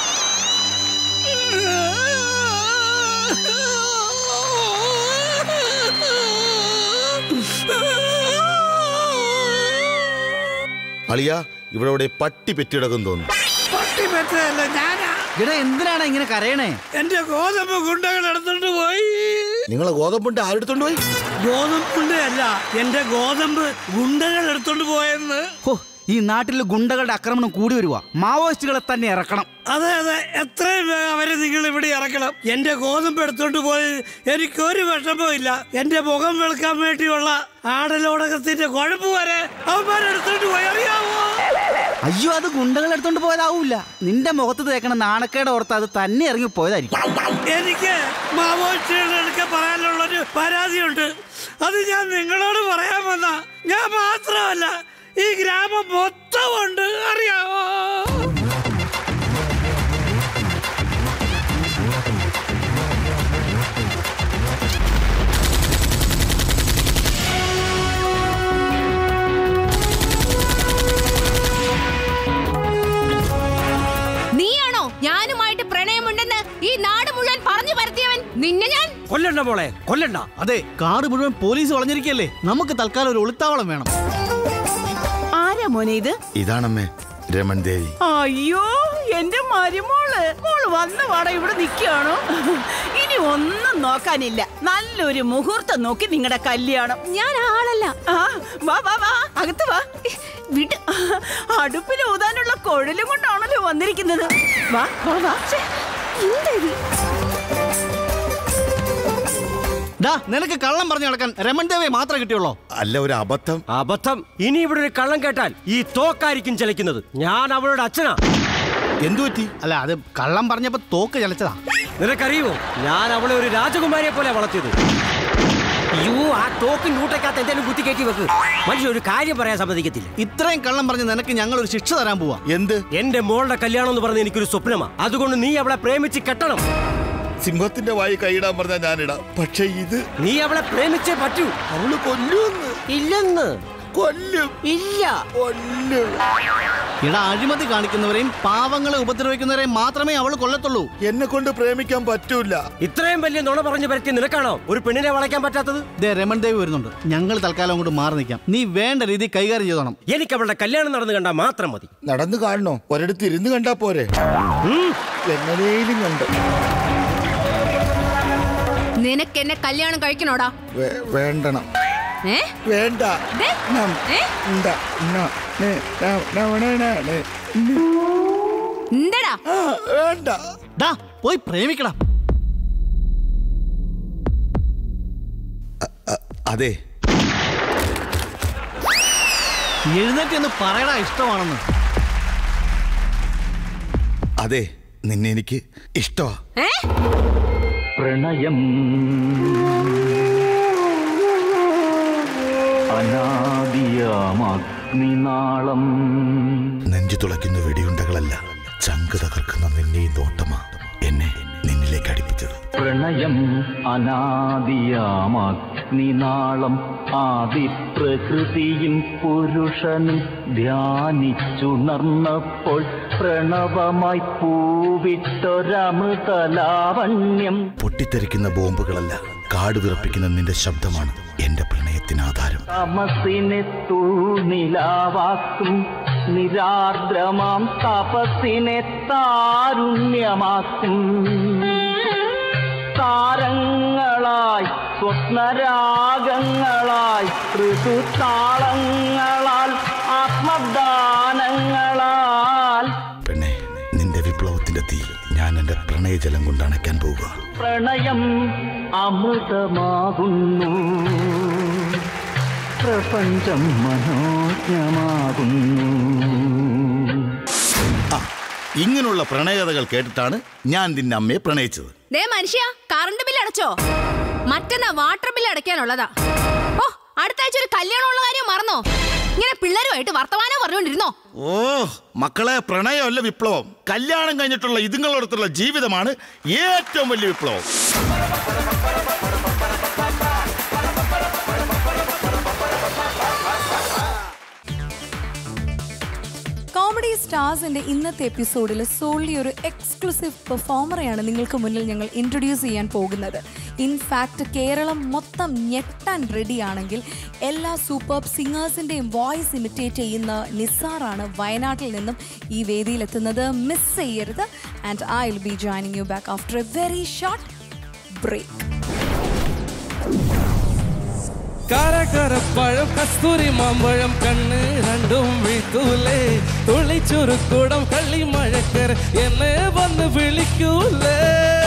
അളിയ ഇവിടെ ഇവിടെ പട്ടി പെറ്റിടക്കും തോന്നുന്നു പട്ടി പറ്റല്ല ഞാനാ എടാ എന്തിനാണ് ഇങ്ങനെ കരയണേ എന്റെ ഗോതമ്പ് ഗുണ്ടകൾ എടുത്തോണ്ട് പോയി നിങ്ങളെ ഗോതമ്പുണ്ട് ആരെടുത്തോണ്ട് പോയി ഗോതമ്പ് അല്ല എന്റെ ഗോതമ്പ് ഗുണ്ടകൾ എടുത്തോണ്ട് പോയെന്ന് ഹോ ഈ നാട്ടിൽ ഗുണ്ടകളുടെ ആക്രമണം കൂടി വരുവാ മാവോയിസ്റ്റുകളെ തന്നെ ഇറക്കണം അതെ അതെ എത്രയും വേഗം അവരെ നിങ്ങൾ ഇവിടെ ഇറക്കണം എന്റെ ഗോതമ്പ് എടുത്തോണ്ട് പോയി എനിക്കൊരു വിഷമവും ഇല്ല എന്റെ മുഖം വെളുക്കാൻ വേണ്ടിയുള്ള ആടലോടകത്തിന്റെ കുഴപ്പ് വരെ അവന്മാരെടുത്തോണ്ട് പോയി അറിയാമോ അയ്യോ അത് ഗുണ്ടകൾ എടുത്തോണ്ട് പോയതാവൂല നിന്റെ മുഖത്ത് തേക്കണ നാണക്കേട് ഓർത്ത് അത് തന്നെ ഇറങ്ങി പോയതായിരിക്കും എനിക്ക് മാവോയിസ്റ്റുകൾക്ക് പറയാനുള്ളൊരു പരാതിയുണ്ട് അത് ഞാൻ നിങ്ങളോട് പറയാൻ വന്ന ഞാൻ മാത്രമല്ല ഈ ഗ്രാമം മൊത്തം ഉണ്ട് അറിയാമോ നീയാണോ ഞാനുമായിട്ട് പ്രണയമുണ്ടെന്ന് ഈ നാട് മുഴുവൻ പറഞ്ഞു പരത്തിയവൻ നിന്നെ ഞാൻ കൊല്ലണ്ട മോളെ കൊല്ലണ്ട അതെ കാട് മുഴുവൻ പോലീസ് വളഞ്ഞിരിക്കല്ലേ നമുക്ക് തൽക്കാലം ഒരു ഒളിത്താവളം വേണം ആരാ മോനെ ഇത് ഇതാണമ്മേ രമൺ ദേവി അയ്യോ എന്റെ മരുമോള് മോള് വന്ന പാട ഇവിടെ നിൽക്കുകയാണോ ഇനി ഒന്നും നോക്കാനില്ല നല്ലൊരു മുഹൂർത്തം നോക്കി നിങ്ങളുടെ കല്യാണം ഞാൻ ആളല്ല ആ വാ വാ വാ അകത്ത് വാ വിട് അടുപ്പിൽ ഊതാനുള്ള കുഴലും കൊണ്ടാണല്ലോ വന്നിരിക്കുന്നത് വാ വാ വാ ശ്ശെ, എന്താ ഇത്? ഡാ നിനക്ക് കള്ളം പറഞ്ഞു നടക്കാൻ രമൺ ദേവിയെ മാത്രമേ കിട്ടിയുള്ളൂ അല്ല ഒരു അബദ്ധം അബദ്ധം ഇനി ഇവിടെ ഒരു കള്ളം കേട്ടാൽ ഈ തോക്കായിരിക്കും ചലിക്കുന്നത് ഞാൻ അവളുടെ അച്ഛനാ എന്തു പറ്റി അല്ല അത് കള്ളം പറഞ്ഞപ്പോ തോക്ക് ചലച്ചതാ നിനക്കറിയുമോ ഞാൻ അവളെ ഒരു രാജകുമാരിയെ പോലെ വളർത്തിയത് അയ്യോ ആ തോക്കിൻ കൂട്ടക്കകത്ത് എന്തെങ്കിലും കുത്തി കയറ്റി വെക്ക് മനുഷ്യ ഒരു കാര്യം പറയാൻ സമ്മതിക്കത്തില്ല ഇത്രയും കള്ളം പറഞ്ഞ് നിനക്ക് ഞങ്ങൾ ഒരു ശിക്ഷ തരാൻ പോവാ എന്ത് എന്റെ മോളുടെ കല്യാണം എന്ന് പറഞ്ഞ എനിക്കൊരു സ്വപ്നമാ അതുകൊണ്ട് നീ അവളെ പ്രേമിച്ച് കെട്ടണം സിംഹത്തിന്റെ വായി കൈയിടാൻ പറഞ്ഞാൽ ഞാനിടാം പക്ഷെ ഇത് നീ അവളെ പ്രേമിച്ചേ പറ്റൂ അവള് കൊല്ലുമെന്ന് ഇല്ലെന്ന് കൊല്ലും ഇല്ല കൊല്ലും ഇടാ അഴിമതി കാണിക്കുന്നവരെയും പാവങ്ങളെ ഉപദ്രവിക്കുന്നവരെയും മാത്രമേ അവൾ കൊല്ലത്തുള്ളൂ എന്നെ കൊണ്ട് പ്രേമിക്കാൻ പറ്റൂല ഇത്രയും വലിയ നുണ പറഞ്ഞു പരത്തി നിനക്കാണോ ഒരു പെണ്ണിനെ വളയ്ക്കാൻ പറ്റാത്തത് ദേ രമൺ ദേവി വരുന്നുണ്ട് ഞങ്ങൾ തൽക്കാലം അങ്ങോട്ട് മാറി നിൽക്കാം നീ വേണ്ട രീതി കൈകാര്യം ചെയ്തോണം എനിക്ക് അവളുടെ കല്യാണം നടന്നു കണ്ടാൽ മാത്രം മതി നടന്നു കാണണോ ഒരിടത്ത് ഇരുന്ന് കണ്ടാ പോരെ എങ്ങനെയും കണ്ട് നിനക്ക് എന്നെ കല്യാണം കഴിക്കണോടാ വേ- വേണ്ടണം ഏ വേണ്ട ദേ, നം, ഏ? ഉണ്ട, ന, നെ, ന, ന, ന, ന, നെ. എന്തടാ ആ, വേണ്ട ഡാ പോയി പ്രേമിക്കണം അതെ എഴുന്നേറ്റ് എന്ന് പറയടാ ഇഷ്ടമാണെന്ന് അതെ നിന്നെ എനിക്ക് ഇഷ്ടമാ ഏ പ്രണയം അനാദിയാമഗ്നിനാളം നെഞ്ചു തുളയ്ക്കുന്ന വെടിയുണ്ടകളല്ല ചങ്ക് തകർക്കുന്ന നിന്നെ ഈ നോട്ടമാ എന്നെ നിന്നിലേക്ക് അടുപ്പിച്ചത് പ്രണയം അനാദിയാമഗ്നിനാളം ആദിപ്രകൃതിയും പുരുഷനും ധ്യാനിച്ചുണർന്നപ്പോൾ പ്രണവമായി പൂവിട്ടൊരമൃതലാവണ്യം പൊട്ടിത്തെറിക്കുന്ന ബോംബുകളല്ല കാട് വിറപ്പിക്കുന്ന നിന്റെ ശബ്ദമാണ് എന്റെ പ്രണയത്തിന് ആധാരം തമസിനെ തൂണിലാവാക്കും നിരാർദ്രമാം തപസിനെ താരുണ്യമാക്കും താരങ്ങളായി സ്വപ്നരാഗങ്ങളായി ഋതുതാളങ്ങളാൽ ആത്മദാനങ്ങളാൽ പെണ്ണെ നിന്റെ വിപ്ലവത്തിന്റെ തീ ഞാൻ എന്റെ പ്രണയജലം കൊണ്ട് അണയ്ക്കാൻ പോവുക പ്രണയം അമൃതമാകുന്നു പ്രപഞ്ചം മനോജ്ഞമാകുന്നു ഇങ്ങനെയുള്ള പ്രണയകഥകൾ കേട്ടിട്ടാണ് ഞാൻ നിന്റെ അമ്മയെ പ്രണയിച്ചത് ദേ മനുഷ്യ കറണ്ട് ബില്ല് അടച്ചോ മറ്റന്നാ വാട്ടർ ബില്ല് അടയ്ക്കാനുള്ളതാ ഓ അടുത്ത ആഴ്ച ഒരു കല്യാണമുള്ള കാര്യം മറന്നോ ഇങ്ങനെ പിള്ളേരുമായിട്ട് വർത്തമാനം പറഞ്ഞുകൊണ്ടിരുന്നോ ഓ മക്കളെ പ്രണയമല്ല വിപ്ലവം കല്യാണം കഴിഞ്ഞിട്ടുള്ള ഇതുങ്ങളോടത്തുള്ള ജീവിതമാണ് ഏറ്റവും വലിയ വിപ്ലവം കോമഡി സ്റ്റാർസിന്റെ ഇന്നത്തെ എപ്പിസോഡിൽ സോൾലി ഒരു എക്സ്ക്ലൂസീവ് പെർഫോമറെയാണ് നിങ്ങൾക്ക് മുന്നിൽ ഞങ്ങൾ ഇൻട്രൊഡ്യൂസ് ചെയ്യാൻ പോകുന്നത് ഇൻഫാക്ട് കേരളം മൊത്തം ഞെട്ടാൻ റെഡിയാണെങ്കിൽ എല്ലാ സൂപ്പർ സിംഗേഴ്സിന്റെയും വോയിസ് ഇമിറ്റേറ്റ് ചെയ്യുന്ന നിസാറാണ് വയനാട്ടിൽ നിന്നും ഈ വേദിയിലെത്തുന്നത് മിസ് ചെയ്യരുത് and I will be joining you back after a very short break കരകരപ്പഴം കസ്തൂരി മാമ്പഴം കണ്ണ് രണ്ടും വിളിക്കൂലേ തുള്ളിച്ചുരുക്കൂടം കള്ളി മഴക്കര എന്നെ വന്ന് വിളിക്കൂലേ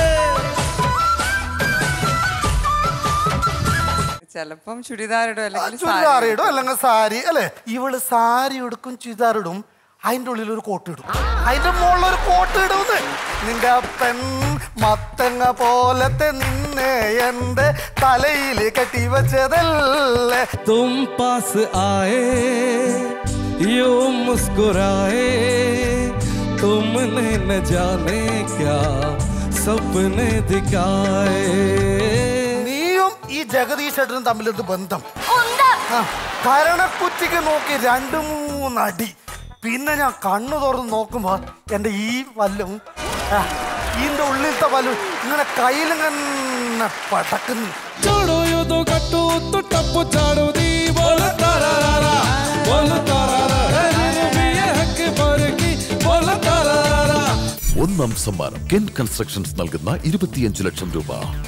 ചിലപ്പം ചുരിദാറിടും അല്ലെങ്കിൽ ചുരിദാർ സാരി ഇടും അല്ലെങ്കിൽ സാരി അല്ലെ ഇവള് സാരി ഉടുക്കും ചുരിദാർ ഇടും അതിന്റെ ഉള്ളിൽ ഒരു കോട്ട് ഇടും അതിന്റെ മുകളിൽ ഒരു കോട്ട് ഇടുന്ന് നിന്റെ പെൺ മത്തങ്ങ പോലത്തെ നിന്നെ എന്റെ തലയിൽ കെട്ടി വെച്ചതല്ലേ तुम पास आए यूं मुस्कुराए तुमने न जाने क्या सपने दिखाए നീയും ഈ ജഗദീഷ് ഏട്ടനും തമ്മിലെന്ത് ബന്ധം ആ, കരണക്കുറ്റിക്ക് നോക്കി രണ്ട് മൂന്നടി പിന്നെ ഞാൻ കണ്ണു തുറന്ന് നോക്കുമ്പോ എന്റെ ഈ വല്ലും ആ, ഇതിന്റെ ഉള്ളിലത്തെ വല്ലും ഇങ്ങനെ കയ്യിലിങ്ങനെ പടക്കുന്നു छोड़ो यो तो कट्टू तो टप्पू चाड़ो दी बोल तारारा बोल तारारा भी ये हक पर की बोल तारारा ഒന്നാം സമ്മാനം കെൻ കൺസ്ട്രക്ഷൻസ് നൽകുന്ന ഇരുപത്തിയഞ്ച് ലക്ഷം രൂപ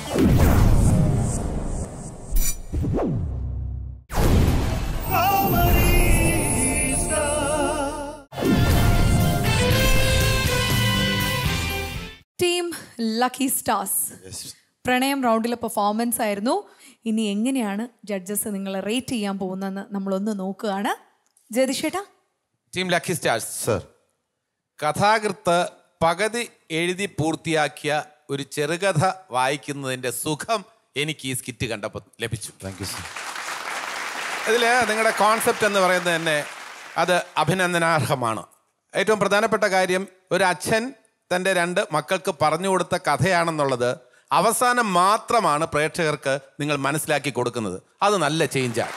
ടീം ലക്കി സ്റ്റാർസ് പ്രണയം റൗണ്ടിലെ പെർഫോമൻസ് ആയിരുന്നു ഇനി എങ്ങനെയാണ് ജഡ്ജസ് നിങ്ങളെ റേറ്റ് ചെയ്യാൻ പോകുന്നതെന്ന് നമ്മളൊന്ന് നോക്കുകയാണ് ജയതിഷേട്ടാ ടീം ലക്കി സ്റ്റാർസ് സർ കഥാകൃത്ത് പകുതി എഴുതി പൂർത്തിയാക്കിയ ഒരു ചെറുകഥ വായിക്കുന്നതിന്റെ സുഖം എനിക്ക് ഈ സ്കിറ്റ് കണ്ടപ്പോൾ ലഭിച്ചു താങ്ക് യു സർ ഇതിൽ നിങ്ങളുടെ കോൺസെപ്റ്റ് എന്ന് പറയുന്നത് തന്നെ അത് അഭിനന്ദനാർഹമാണ് ഏറ്റവും പ്രധാനപ്പെട്ട കാര്യം ഒരു അച്ഛൻ തൻ്റെ രണ്ട് മക്കൾക്ക് പറഞ്ഞു കൊടുത്ത കഥയാണെന്നുള്ളത് അവസാനം മാത്രമാണ് പ്രേക്ഷകർക്ക് നിങ്ങൾ മനസ്സിലാക്കി കൊടുക്കുന്നത് അത് നല്ല ചേഞ്ചാണ്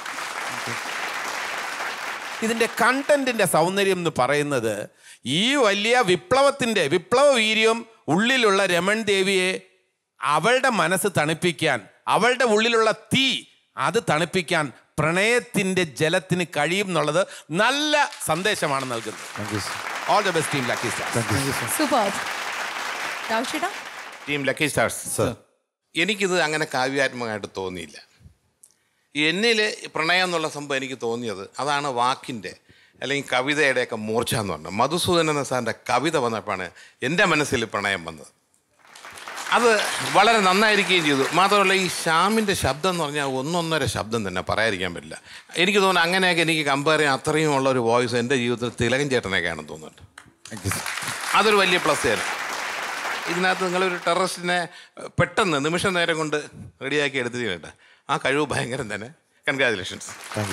ഇതിൻ്റെ കണ്ടന്റിൻ്റെ സൗന്ദര്യം എന്ന് പറയുന്നത് ഈ വലിയ വിപ്ലവത്തിൻ്റെ വിപ്ലവ വീര്യം ഉള്ളിലുള്ള രമൺ ദേവിയെ അവളുടെ മനസ്സ് തണുപ്പിക്കാൻ അവളുടെ ഉള്ളിലുള്ള തീ അത് തണുപ്പിക്കാൻ പ്രണയത്തിൻ്റെ ജലത്തിന് കഴിയും എന്നുള്ളത് നല്ല സന്ദേശമാണ് നൽകുന്നത് all the best team lucky star super രാവിഷേട്ടാ ടീം ലക്കി സ്റ്റാർസ് എനിക്കിത് അങ്ങനെ കാവ്യാത്മകമായിട്ട് തോന്നിയില്ല എന്നിൽ പ്രണയം എന്നുള്ള സംഭവം എനിക്ക് തോന്നിയത് അതാണ് വാക്കിൻ്റെ അല്ലെങ്കിൽ കവിതയുടെയൊക്കെ മൂർച്ച എന്ന് പറഞ്ഞത് മധുസൂദനൻ സാറിൻ്റെ കവിത വന്നപ്പോഴാണ് എൻ്റെ മനസ്സിൽ പ്രണയം വന്നത് അത് വളരെ നന്നായിരിക്കുകയും ചെയ്തു മാത്രമല്ല ഈ ശ്യാമിൻ്റെ ശബ്ദം എന്ന് പറഞ്ഞാൽ ഒന്നൊന്നര ശബ്ദം തന്നെ പറയാതിരിക്കാൻ പറ്റില്ല എനിക്ക് തോന്നുന്നു അങ്ങനെയൊക്കെ എനിക്ക് കമ്പയർ ചെയ്യാൻ അത്രയും ഉള്ള ഒരു വോയിസ് എൻ്റെ ജീവിതത്തിൽ തിലകൻ ചേട്ടനൊക്കെയാണെന്ന് തോന്നുന്നുണ്ട് അതൊരു വലിയ പ്ലസ് ആയിരുന്നു ഇതിനകത്ത് നിങ്ങളൊരു ടെററിസ്റ്റിനെ പെട്ടെന്ന് നിമിഷ നേരം കൊണ്ട് റെഡിയാക്കി എടുത്തിട്ടുണ്ട് ആ കഴിവ് ഭയങ്കരം തന്നെ congratulations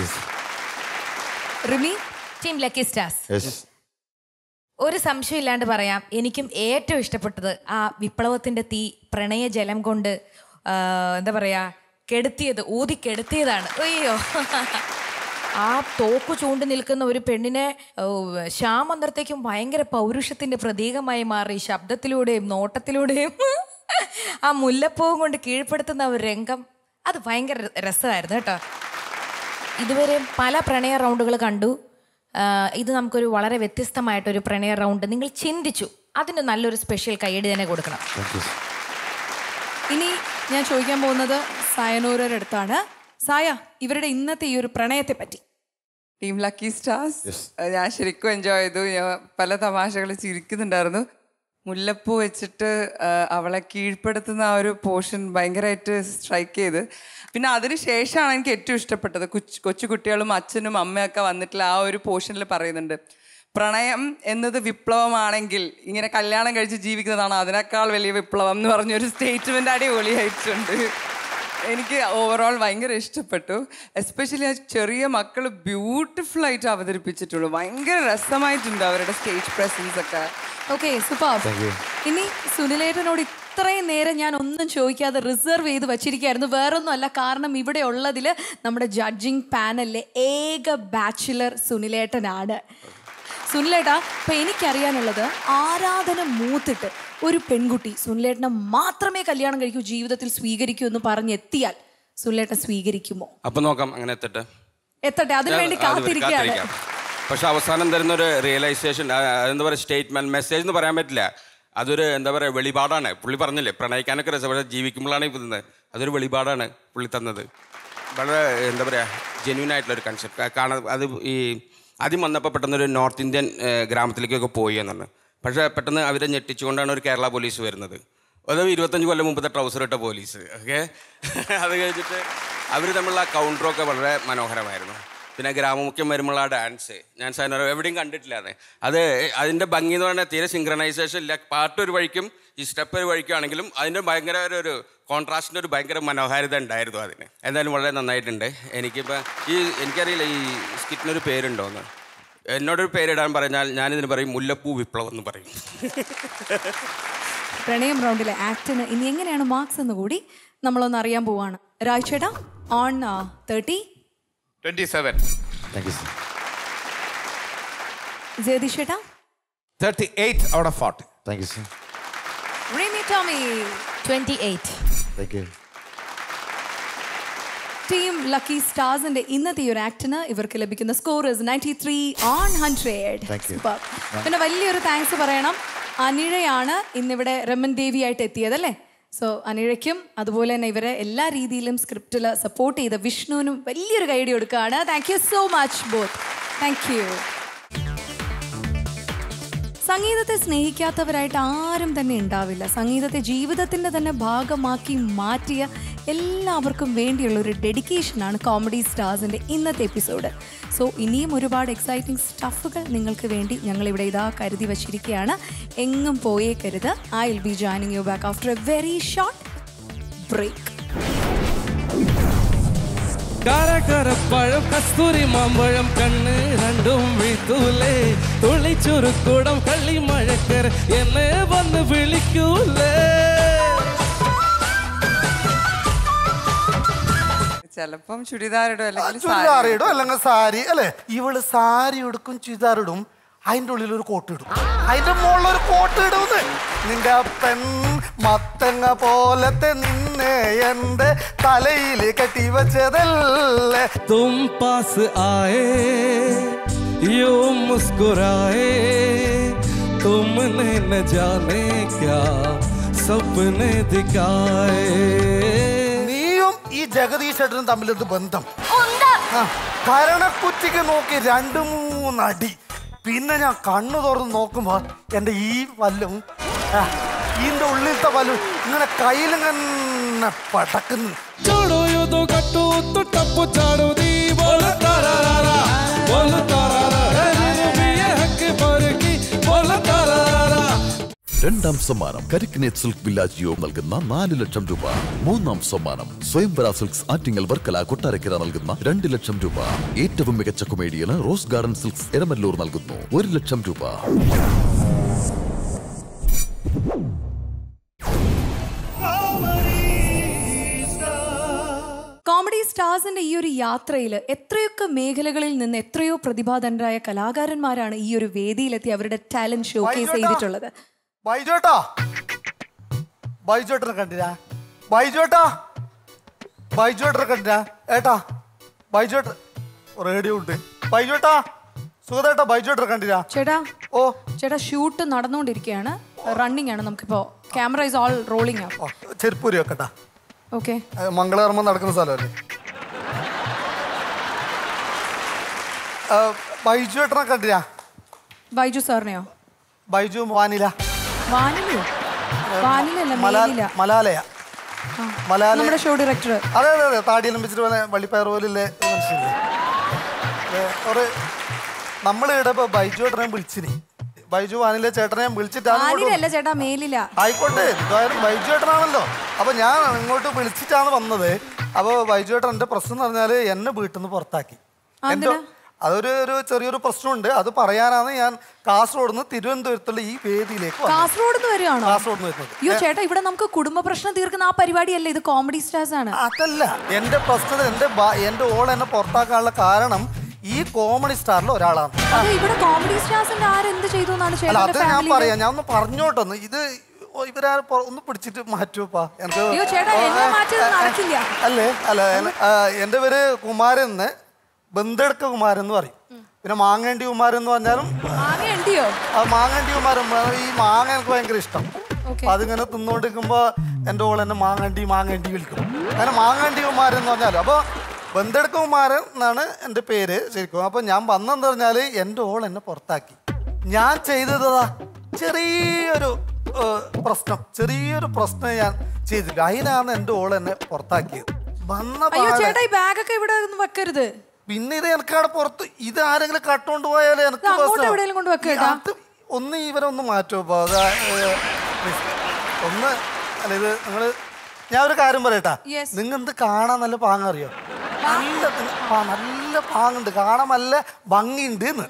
Rimi team lucky stars ഒരു സംശയം ഇല്ലാണ്ട് പറയാം എനിക്കും ഏറ്റവും ഇഷ്ടപ്പെട്ടത് ആ വിപ്ലവത്തിന്റെ തീ പ്രണയ ജലം കൊണ്ട് ആ, എന്താ പറയാ കെടുത്തിയത് ഊതി കെടുത്തിയതാണ് അയ്യോ ആ തോക്ക് ചൂണ്ടി നിൽക്കുന്ന ഒരു പെണ്ണിനെ ഓ, ശ്യാമന്തരത്തേക്കും ഭയങ്കര പൗരുഷത്തിന്റെ പ്രതീകമായി മാറി ശബ്ദത്തിലൂടെയും നോട്ടത്തിലൂടെയും ആ മുല്ലപ്പൂവും കൊണ്ട് കീഴ്പ്പെടുത്തുന്ന ഒരു രംഗം അത് ഭയങ്കര രസമായിരുന്നു കേട്ടോ ഇതുവരെ പല പ്രണയ റൗണ്ടുകൾ കണ്ടു ആ, ഇത് നമുക്കൊരു വളരെ വ്യത്യസ്തമായിട്ടൊരു പ്രണയ റൗണ്ട് നിങ്ങൾ ചിന്തിച്ചു അതിന് നല്ലൊരു സ്പെഷ്യൽ കൈയടി തന്നെ കൊടുക്കണം ഇനി ഞാൻ ചോദിക്കാൻ പോകുന്നത് സായനൂരരുടെ അടുത്താണ് സായ ഇവരുടെ ഇന്നത്തെ ഈ ഒരു പ്രണയത്തെ പറ്റി ടീം ലക്കി സ്റ്റാർസ് ഞാൻ ശരിക്കും എൻജോയ് ചെയ്തു ഞാൻ പല തമാശകൾ ചിരിക്കുന്നുണ്ടായിരുന്നു മുല്ലപ്പൂ വെച്ചിട്ട് ആ, അവളെ കീഴ്പ്പെടുത്തുന്ന ആ ഒരു പോർഷൻ ഭയങ്കരമായിട്ട് സ്ട്രൈക്ക് ചെയ്ത് പിന്നെ അതിന് ശേഷമാണ് എനിക്ക് ഏറ്റവും ഇഷ്ടപ്പെട്ടത് കൊച്ചു കൊച്ചു കുട്ടികളും അച്ഛനും അമ്മയൊക്കെ വന്നിട്ടുള്ള ആ ഒരു പോർഷനിൽ പറയുന്നുണ്ട് പ്രണയം എന്നത് വിപ്ലവമാണെങ്കിൽ ഇങ്ങനെ കല്യാണം കഴിച്ച് ജീവിക്കുന്നതാണ് അതിനേക്കാൾ വലിയ വിപ്ലവം എന്ന് പറഞ്ഞൊരു സ്റ്റേറ്റ്മെന്റ് അടിപൊളിയായിട്ടുണ്ട് എനിക്ക് ഓവറോൾ ഭയങ്കര ഇഷ്ടപ്പെട്ടു എസ്പെഷ്യലി ആ ചെറിയ മക്കൾ ബ്യൂട്ടിഫുൾ ആയിട്ട് അവതരിപ്പിച്ചിട്ടുള്ളൂ ഭയങ്കര രസമായിട്ടുണ്ട് അവരുടെ സ്റ്റേജ് പ്രസൻസ് ഒക്കെ ഓക്കെ സൂപ്പർ ഇനി സുനിലേട്ടനോട് ഇത്രയും നേരം ഞാൻ ഒന്നും ചോദിക്കാതെ റിസർവ് ചെയ്ത് വച്ചിരിക്കുകയായിരുന്നു വേറൊന്നുമല്ല കാരണം ഇവിടെ ഉള്ളതിൽ നമ്മുടെ ജഡ്ജിങ് പാനലിലെ ഏക ബാച്ചുലർ സുനിലേട്ടനാണ് സുനിലേട്ടാ ഇപ്പൊ എനിക്കറിയാനുള്ളത് ആരാധന മൂത്തിട്ട് ഒരു പെൺകുട്ടി സുനിലേട്ടനെ മാത്രമേ കല്യാണം കഴിക്കൂ ജീവിതത്തിൽ സ്വീകരിക്കൂ എന്ന് പറഞ്ഞെത്തിയാൽ സുനിലേട്ടൻ സ്വീകരിക്കുമോ അപ്പൊ നോക്കാം അങ്ങനെ എത്തട്ടെ എത്തട്ടെ അതിനു വേണ്ടി അത് കാത്തിരിക്കുകയാണ് കാത്തിരിക്കാം. പക്ഷെ അവസാനം തരുന്ന ഒരു റിയലൈസേഷൻ എന്താ പറയുക സ്റ്റേറ്റ്മെന്റ് മെസ്സേജ് എന്ന് പറയാൻ പറ്റില്ല അതൊരു എന്താ പറയുക വെളിപാടാണ് പുള്ളി പറഞ്ഞില്ലേ പ്രണയിക്കാനൊക്കെ രസം പക്ഷേ ജീവിക്കുമ്പോഴാണ് ഇപ്പോൾ തന്നത് അതൊരു വെളിപാടാണ് പുള്ളി തന്നത് വളരെ എന്താ പറയുക ജെന്യൂൻ ആയിട്ടുള്ള ഒരു കൺസെപ്റ്റ് കാണാൻ അത് ഈ ആദ്യം വന്നപ്പോൾ പെട്ടെന്ന് ഒരു നോർത്ത് ഇന്ത്യൻ ഏഹ്, ഗ്രാമത്തിലേക്കൊക്കെ പോയി എന്നാണ് പക്ഷേ പെട്ടെന്ന് അവരെ ഞെട്ടിച്ചുകൊണ്ടാണ് ഒരു കേരള പോലീസ് വരുന്നത് അത് ഇരുപത്തഞ്ച് കൊല്ലം മുമ്പത്തെ ട്രൗസർ ഇട്ട പോലീസ് ഓക്കെ അത് കഴിഞ്ഞിട്ട് അവർ തമ്മിലുള്ള ആ കൗണ്ടറൊക്കെ വളരെ മനോഹരമായിരുന്നു പിന്നെ ഗ്രാമമുഖ്യം വരുമ്പോൾ ആ ഡാൻസ് ഞാൻ സൈനർ എവിടെയും കണ്ടിട്ടില്ല അത് അത് അതിൻ്റെ ഭംഗി എന്ന് പറഞ്ഞാൽ തീരെ സിങ്ക്രണൈസേഷൻ ഇല്ല പാട്ട് ഒരു വഴിക്കും ഈ സ്റ്റെപ്പ് ഒരു വഴിക്കാണെങ്കിലും അതിൻ്റെ ഭയങ്കര ഒരു- ഒരു കോൺട്രാസ്റ്റിൻ്റെ ഒരു ഭയങ്കര മനോഹാരിത ഉണ്ടായിരുന്നു അതിന് എന്തായാലും വളരെ നന്നായിട്ടുണ്ട് എനിക്കിപ്പോൾ ഈ എനിക്കറിയില്ല ഈ സ്കിറ്റിനൊരു പേരുണ്ടോന്ന് എന്നോടൊരു പേരിടാൻ പറഞ്ഞാൽ ഞാനിതിന് പറയും മുല്ലപ്പൂ വിപ്ലവം എന്ന് പറയും പ്രണയം റൗണ്ടിലെ ആക്ടിന് ഇനി എങ്ങനെയാണ് മാർക്സ് എന്ന് കൂടി നമ്മളൊന്ന് അറിയാൻ പോവാണ് രാജ് ചേട്ടാ on thirty twenty seven thank you sir Jayatheesh ചേട്ടാ thirty eight out of forty thank you sir Rimi Tomy twenty eight thank you team lucky സ്റ്റാർസിന്റെ ഇന്നത്തെ ഈ ഒരു ആക്ടിന് ഇവർക്ക് ലഭിക്കുന്ന score is ninety three on hundred Thank you. പിന്നെ വലിയൊരു താങ്ക്സ് പറയണം അനിഴയാണ് ഇന്നിവിടെ രമൻ ദേവിയായിട്ട് എത്തിയത് അല്ലേ സോ അനിഴയ്ക്കും അതുപോലെ തന്നെ ഇവരെ എല്ലാ രീതിയിലും സ്ക്രിപ്റ്റിൽ സപ്പോർട്ട് ചെയ്ത വിഷ്ണുവിനും വലിയൊരു കൈഡി കൊടുക്കുകയാണ് thank you so much both thank you സംഗീതത്തെ സ്നേഹിക്കാത്തവരായിട്ട് ആരും തന്നെ ഉണ്ടാവില്ല സംഗീതത്തെ ജീവിതത്തിൻ്റെ തന്നെ ഭാഗമാക്കി മാറ്റിയ എല്ലാവർക്കും വേണ്ടിയുള്ള ഒരു ഡെഡിക്കേഷനാണ് കോമഡി സ്റ്റാർസിൻ്റെ ഇന്നത്തെ എപ്പിസോഡ് സോ ഇനിയും ഒരുപാട് എക്സൈറ്റിംഗ് സ്റ്റഫുകൾ നിങ്ങൾക്ക് വേണ്ടി ഞങ്ങളിവിടെ ഇതാ കരുതി വച്ചിരിക്കുകയാണ് എങ്ങും പോയേക്കരുത് I will be joining you back after a very short break കരകരപ്പഴം കസ്തൂരി മാമ്പഴം കണ്ണ് രണ്ടും വീഴ്ത്തൂലേ തുള്ളിച്ചുരുക്കൂടം കള്ളി മഴക്കര എന്നെ വന്ന് വിളിക്കൂലേ ചിലപ്പം ചുരിദാറിടും അല്ലെങ്കിൽ ചുരിദാർ സാരി ഇടും അല്ലെങ്കിൽ സാരി അല്ലെ ഇവള് സാരി ഉടുക്കും ചുരിദാർ ഇടും അതിന്റെ ഉള്ളിൽ ഒരു കോട്ട് ഇടും അതിന്റെ മുകളിൽ ഒരു കോട്ട് ഇടുന്ന് നിന്റെ പെൺ മത്തങ്ങ പോലത്തെ നിന്നെ എന്റെ തലയിൽ കെട്ടി വെച്ചതല്ലേ तुम पास आए यूं मुस्कुराए तुमने न जाने क्या सपने दिखाए നീയും ഈ ജഗദീഷ് ചേട്ടനും തമ്മിൽ എന്ത് ബന്ധം ആ, കരണക്കുറ്റിക്ക് നോക്കി രണ്ട് മൂന്നടി പിന്നെ ഞാൻ കണ്ണു തുറന്ന് നോക്കുമ്പോ എന്റെ ഈ വല്ലും ആ, ഇതിന്റെ ഉള്ളിലത്തെ വല്ലും ഇങ്ങനെ കയ്യിലിങ്ങനെ പടക്കുന്നു छोड़ो यो तो कट्टू तो टप्पू चाड़ो दी बोल तारारा बोल तारारा भी ये हक पर की बोल तारारा രണ്ടാം സമ്മാനം കരിക്കിനേറ്റ് സിൽക്ക് വില്ലാജിയോ നൽകുന്ന നാല് ലക്ഷം രൂപ മൂന്നാം സമ്മാനം സ്വയംവര സിൽക്സ് ആറ്റിങ്ങൽ വർക്കല കൊട്ടാരക്കര നൽകുന്ന രണ്ട് ലക്ഷം രൂപ ഏറ്റവും മികച്ച കൊമേഡിയന് റോസ് ഗാർഡൻ സിൽക്സ് എരമല്ലൂർ നൽകുന്നു ഒരു ലക്ഷം രൂപ കോമഡി സ്റ്റാർസിന്റെ ഈ ഒരു യാത്രയിൽ എത്രയൊക്കെ മേഖലകളിൽ നിന്ന് എത്രയോ പ്രതിഭാധനരായ കലാകാരന്മാരാണ് ഈ ഒരു വേദിയിലെത്തി അവരുടെ ടാലന്റ് ഷോക്കേസ് ചെയ്തിട്ടുള്ളത് ബൈജോട്ടാ ബൈജോട്ടനെ കണ്ടിരാ ബൈജോട്ടാ ബൈജോട്ടനെ കണ്ടിരാ ഏട്ടാ ബൈജോട്ട് റേഡിയോ ഉണ്ട് ബൈജോട്ടാ സുഖതേട്ടാ ബൈജോട്ടനെ കണ്ടിരാ ചേട്ടാ ഓ ചേട്ടാ ഷൂട്ട് നടന്നുകൊണ്ടിരിക്കുകയാണ് റണ്ണിങ് ആണ് നമുക്കിപ്പോ ക്യാമറ ഇസ് ഓൾ റോളിംഗ് ആ ചെരുപ്പൂരി വെക്കട്ടാ ഓക്കെ ഏ, മംഗളകർമ്മം നടക്കുന്ന സ്ഥലമല്ലേ ആ, ബൈജു ഏട്ടനെ കണ്ടിരാ ബൈജു സാറിനെയോ ബൈജു വാനില വാനിലയോ വാനിലല്ല മലാ- മേലില മലാലയ ആ. മലാല നമ്മുടെ ഷോ ഡയറക്ടർ അതെ അതെ അതെ താടിയെല്ലാം വെച്ചിട്ട് പോലെ വള്ളിപ്പയർ പോലില്ലേ മനുഷ്യല്ലേ ഏ, ഒരു നമ്മളിവിടെ ഇപ്പൊ ബൈജു ഏട്ടനെ വിളിച്ചിനി ബൈജു വാനിലെ ചേട്ടനെ ഞാൻ വിളിച്ചിട്ടാണ് ഇങ്ങോട്ട് വാനിലല്ല ചേട്ടാ മേലില ആയിക്കോട്ടെ എന്തായാലും ബൈജു ഏട്ടനാണല്ലോ അപ്പൊ ഞാൻ ഇങ്ങോട്ട് വിളിച്ചിട്ടാണ് വന്നത് അപ്പൊ ബൈജു ഏട്ടൻ എന്റെ പ്രശ്നം എന്ന് പറഞ്ഞാല് എന്നെ വീട്ടിൽ നിന്ന് പുറത്താക്കി എന്റെ അതൊരു ഒരു ചെറിയൊരു പ്രശ്നമുണ്ട് അത് പറയാനാണ് ഞാൻ കാസർഗോഡ് നിന്ന് തിരുവനന്തപുരത്തുള്ള ഈ വേദിയിലേക്ക് വന്നത്. കാസർഗോഡ് നിന്ന് വരികയാണോ കാസർഗോഡ് നിന്ന് വരുന്നത് അയ്യോ ചേട്ടാ ഇവിടെ നമുക്ക് കുടുംബ പ്രശ്നം തീർക്കുന്ന ആ പരിപാടിയല്ലേ ഇത് കോമഡി സ്റ്റാർസ് ആണ് അതല്ല എന്റെ പ്രശ്നം എന്റെ ഭാ- എന്റെ ഓൾ എന്നെ പുറത്താക്കാനുള്ള കാരണം ഈ കോമഡി സ്റ്റാറിൽ ഒരാളാണ് അത് ഇവിടെ കോമഡി സ്റ്റാർസിന്റെ ആരെന്ത് ചെയ്തു എന്നാണ് അല്ല അത് ചേട്ടന്റെ ഞാൻ ഫാമിലി പറയാം ഞാൻ ഒന്ന് പറഞ്ഞോട്ടൊന്ന് ഇത് ഓ, ഇവരാ പൊ- ഒന്ന് പിടിച്ചിട്ട് മാറ്റുപ്പാ എനിക്ക് അയ്യോ ചേട്ടാ എന്നെ മാറ്റിയത് നടക്കില്ല അല്ലേ അല്ല എന- ആ, എന്റെ പേര് കുമാരൻ എന്ന് ബന്തെടുക്ക കുമാരൻ എന്ന് പറയും പിന്നെ മാങ്ങേണ്ടി കുമാരൻ എന്ന് പറഞ്ഞാലും മാങ്ങയുണ്ടിയോ ആ മാങ്ങേണ്ടി കുമാരൻ ആ, ഈ മാങ്ങ എനിക്ക് ഭയങ്കര ഇഷ്ടം അപ്പൊ അതിങ്ങനെ തിന്നുകൊണ്ടിരിക്കുമ്പോ എന്റെ ഓൾ എന്നെ മാങ്ങണ്ടി മാങ്ങണ്ടി വിളിക്കും അങ്ങനെ മാങ്ങണ്ടി കുമാരൻ എന്ന് പറഞ്ഞാലും അപ്പൊ ബന്തെടുക്ക കുമാരൻ എന്നാണ് എൻ്റെ പേര് ശരിക്കും അപ്പൊ ഞാൻ വന്നെന്ന് പറഞ്ഞാല് എൻ്റെ ഓൾ എന്നെ പുറത്താക്കി ഞാൻ ചെയ്തതാ ചെറിയൊരു ഏഹ്, പ്രശ്നം ചെറിയൊരു പ്രശ്നം ഞാൻ ചെയ്തില്ല അതിനാണ് എൻ്റെ ഓൾ എന്നെ പുറത്താക്കിയത് വന്ന അയ്യോ പാടെ- ചേട്ടാ ഈ ബാഗൊക്കെ ഇവിടെ ഒന്നും വെക്കരുത് പിന്നെ ഇത് എനിക്ക് അവിടെ പുറത്ത് ഇത് ആരെങ്കിലും കട്ടുകൊണ്ട് പോയാലേ എനിക്ക് ഇത് അങ്ങോട്ട് പ്രശ്നം. എവിടെയെങ്കിലും കൊണ്ട് വെക്ക് ഈ കേട്ടാ. അത് ഒന്ന് ഇവരെ ഒന്ന് മാറ്റുമോ അപ്പൊ അത് ഏ, please. ഒന്ന് അല്ല ഇത് നിങ്ങള് ഞാൻ ഒരു കാര്യം പറയട്ടാ Yes. നിങ്ങൾ എന്ത് കാണാൻ നല്ല പാങ്ങറിയോ നല്ല തി- ആ, നല്ല പാങ്ങുണ്ട് കാണാൻ നല്ല ഭംഗിയുണ്ട് എന്ന് ആ.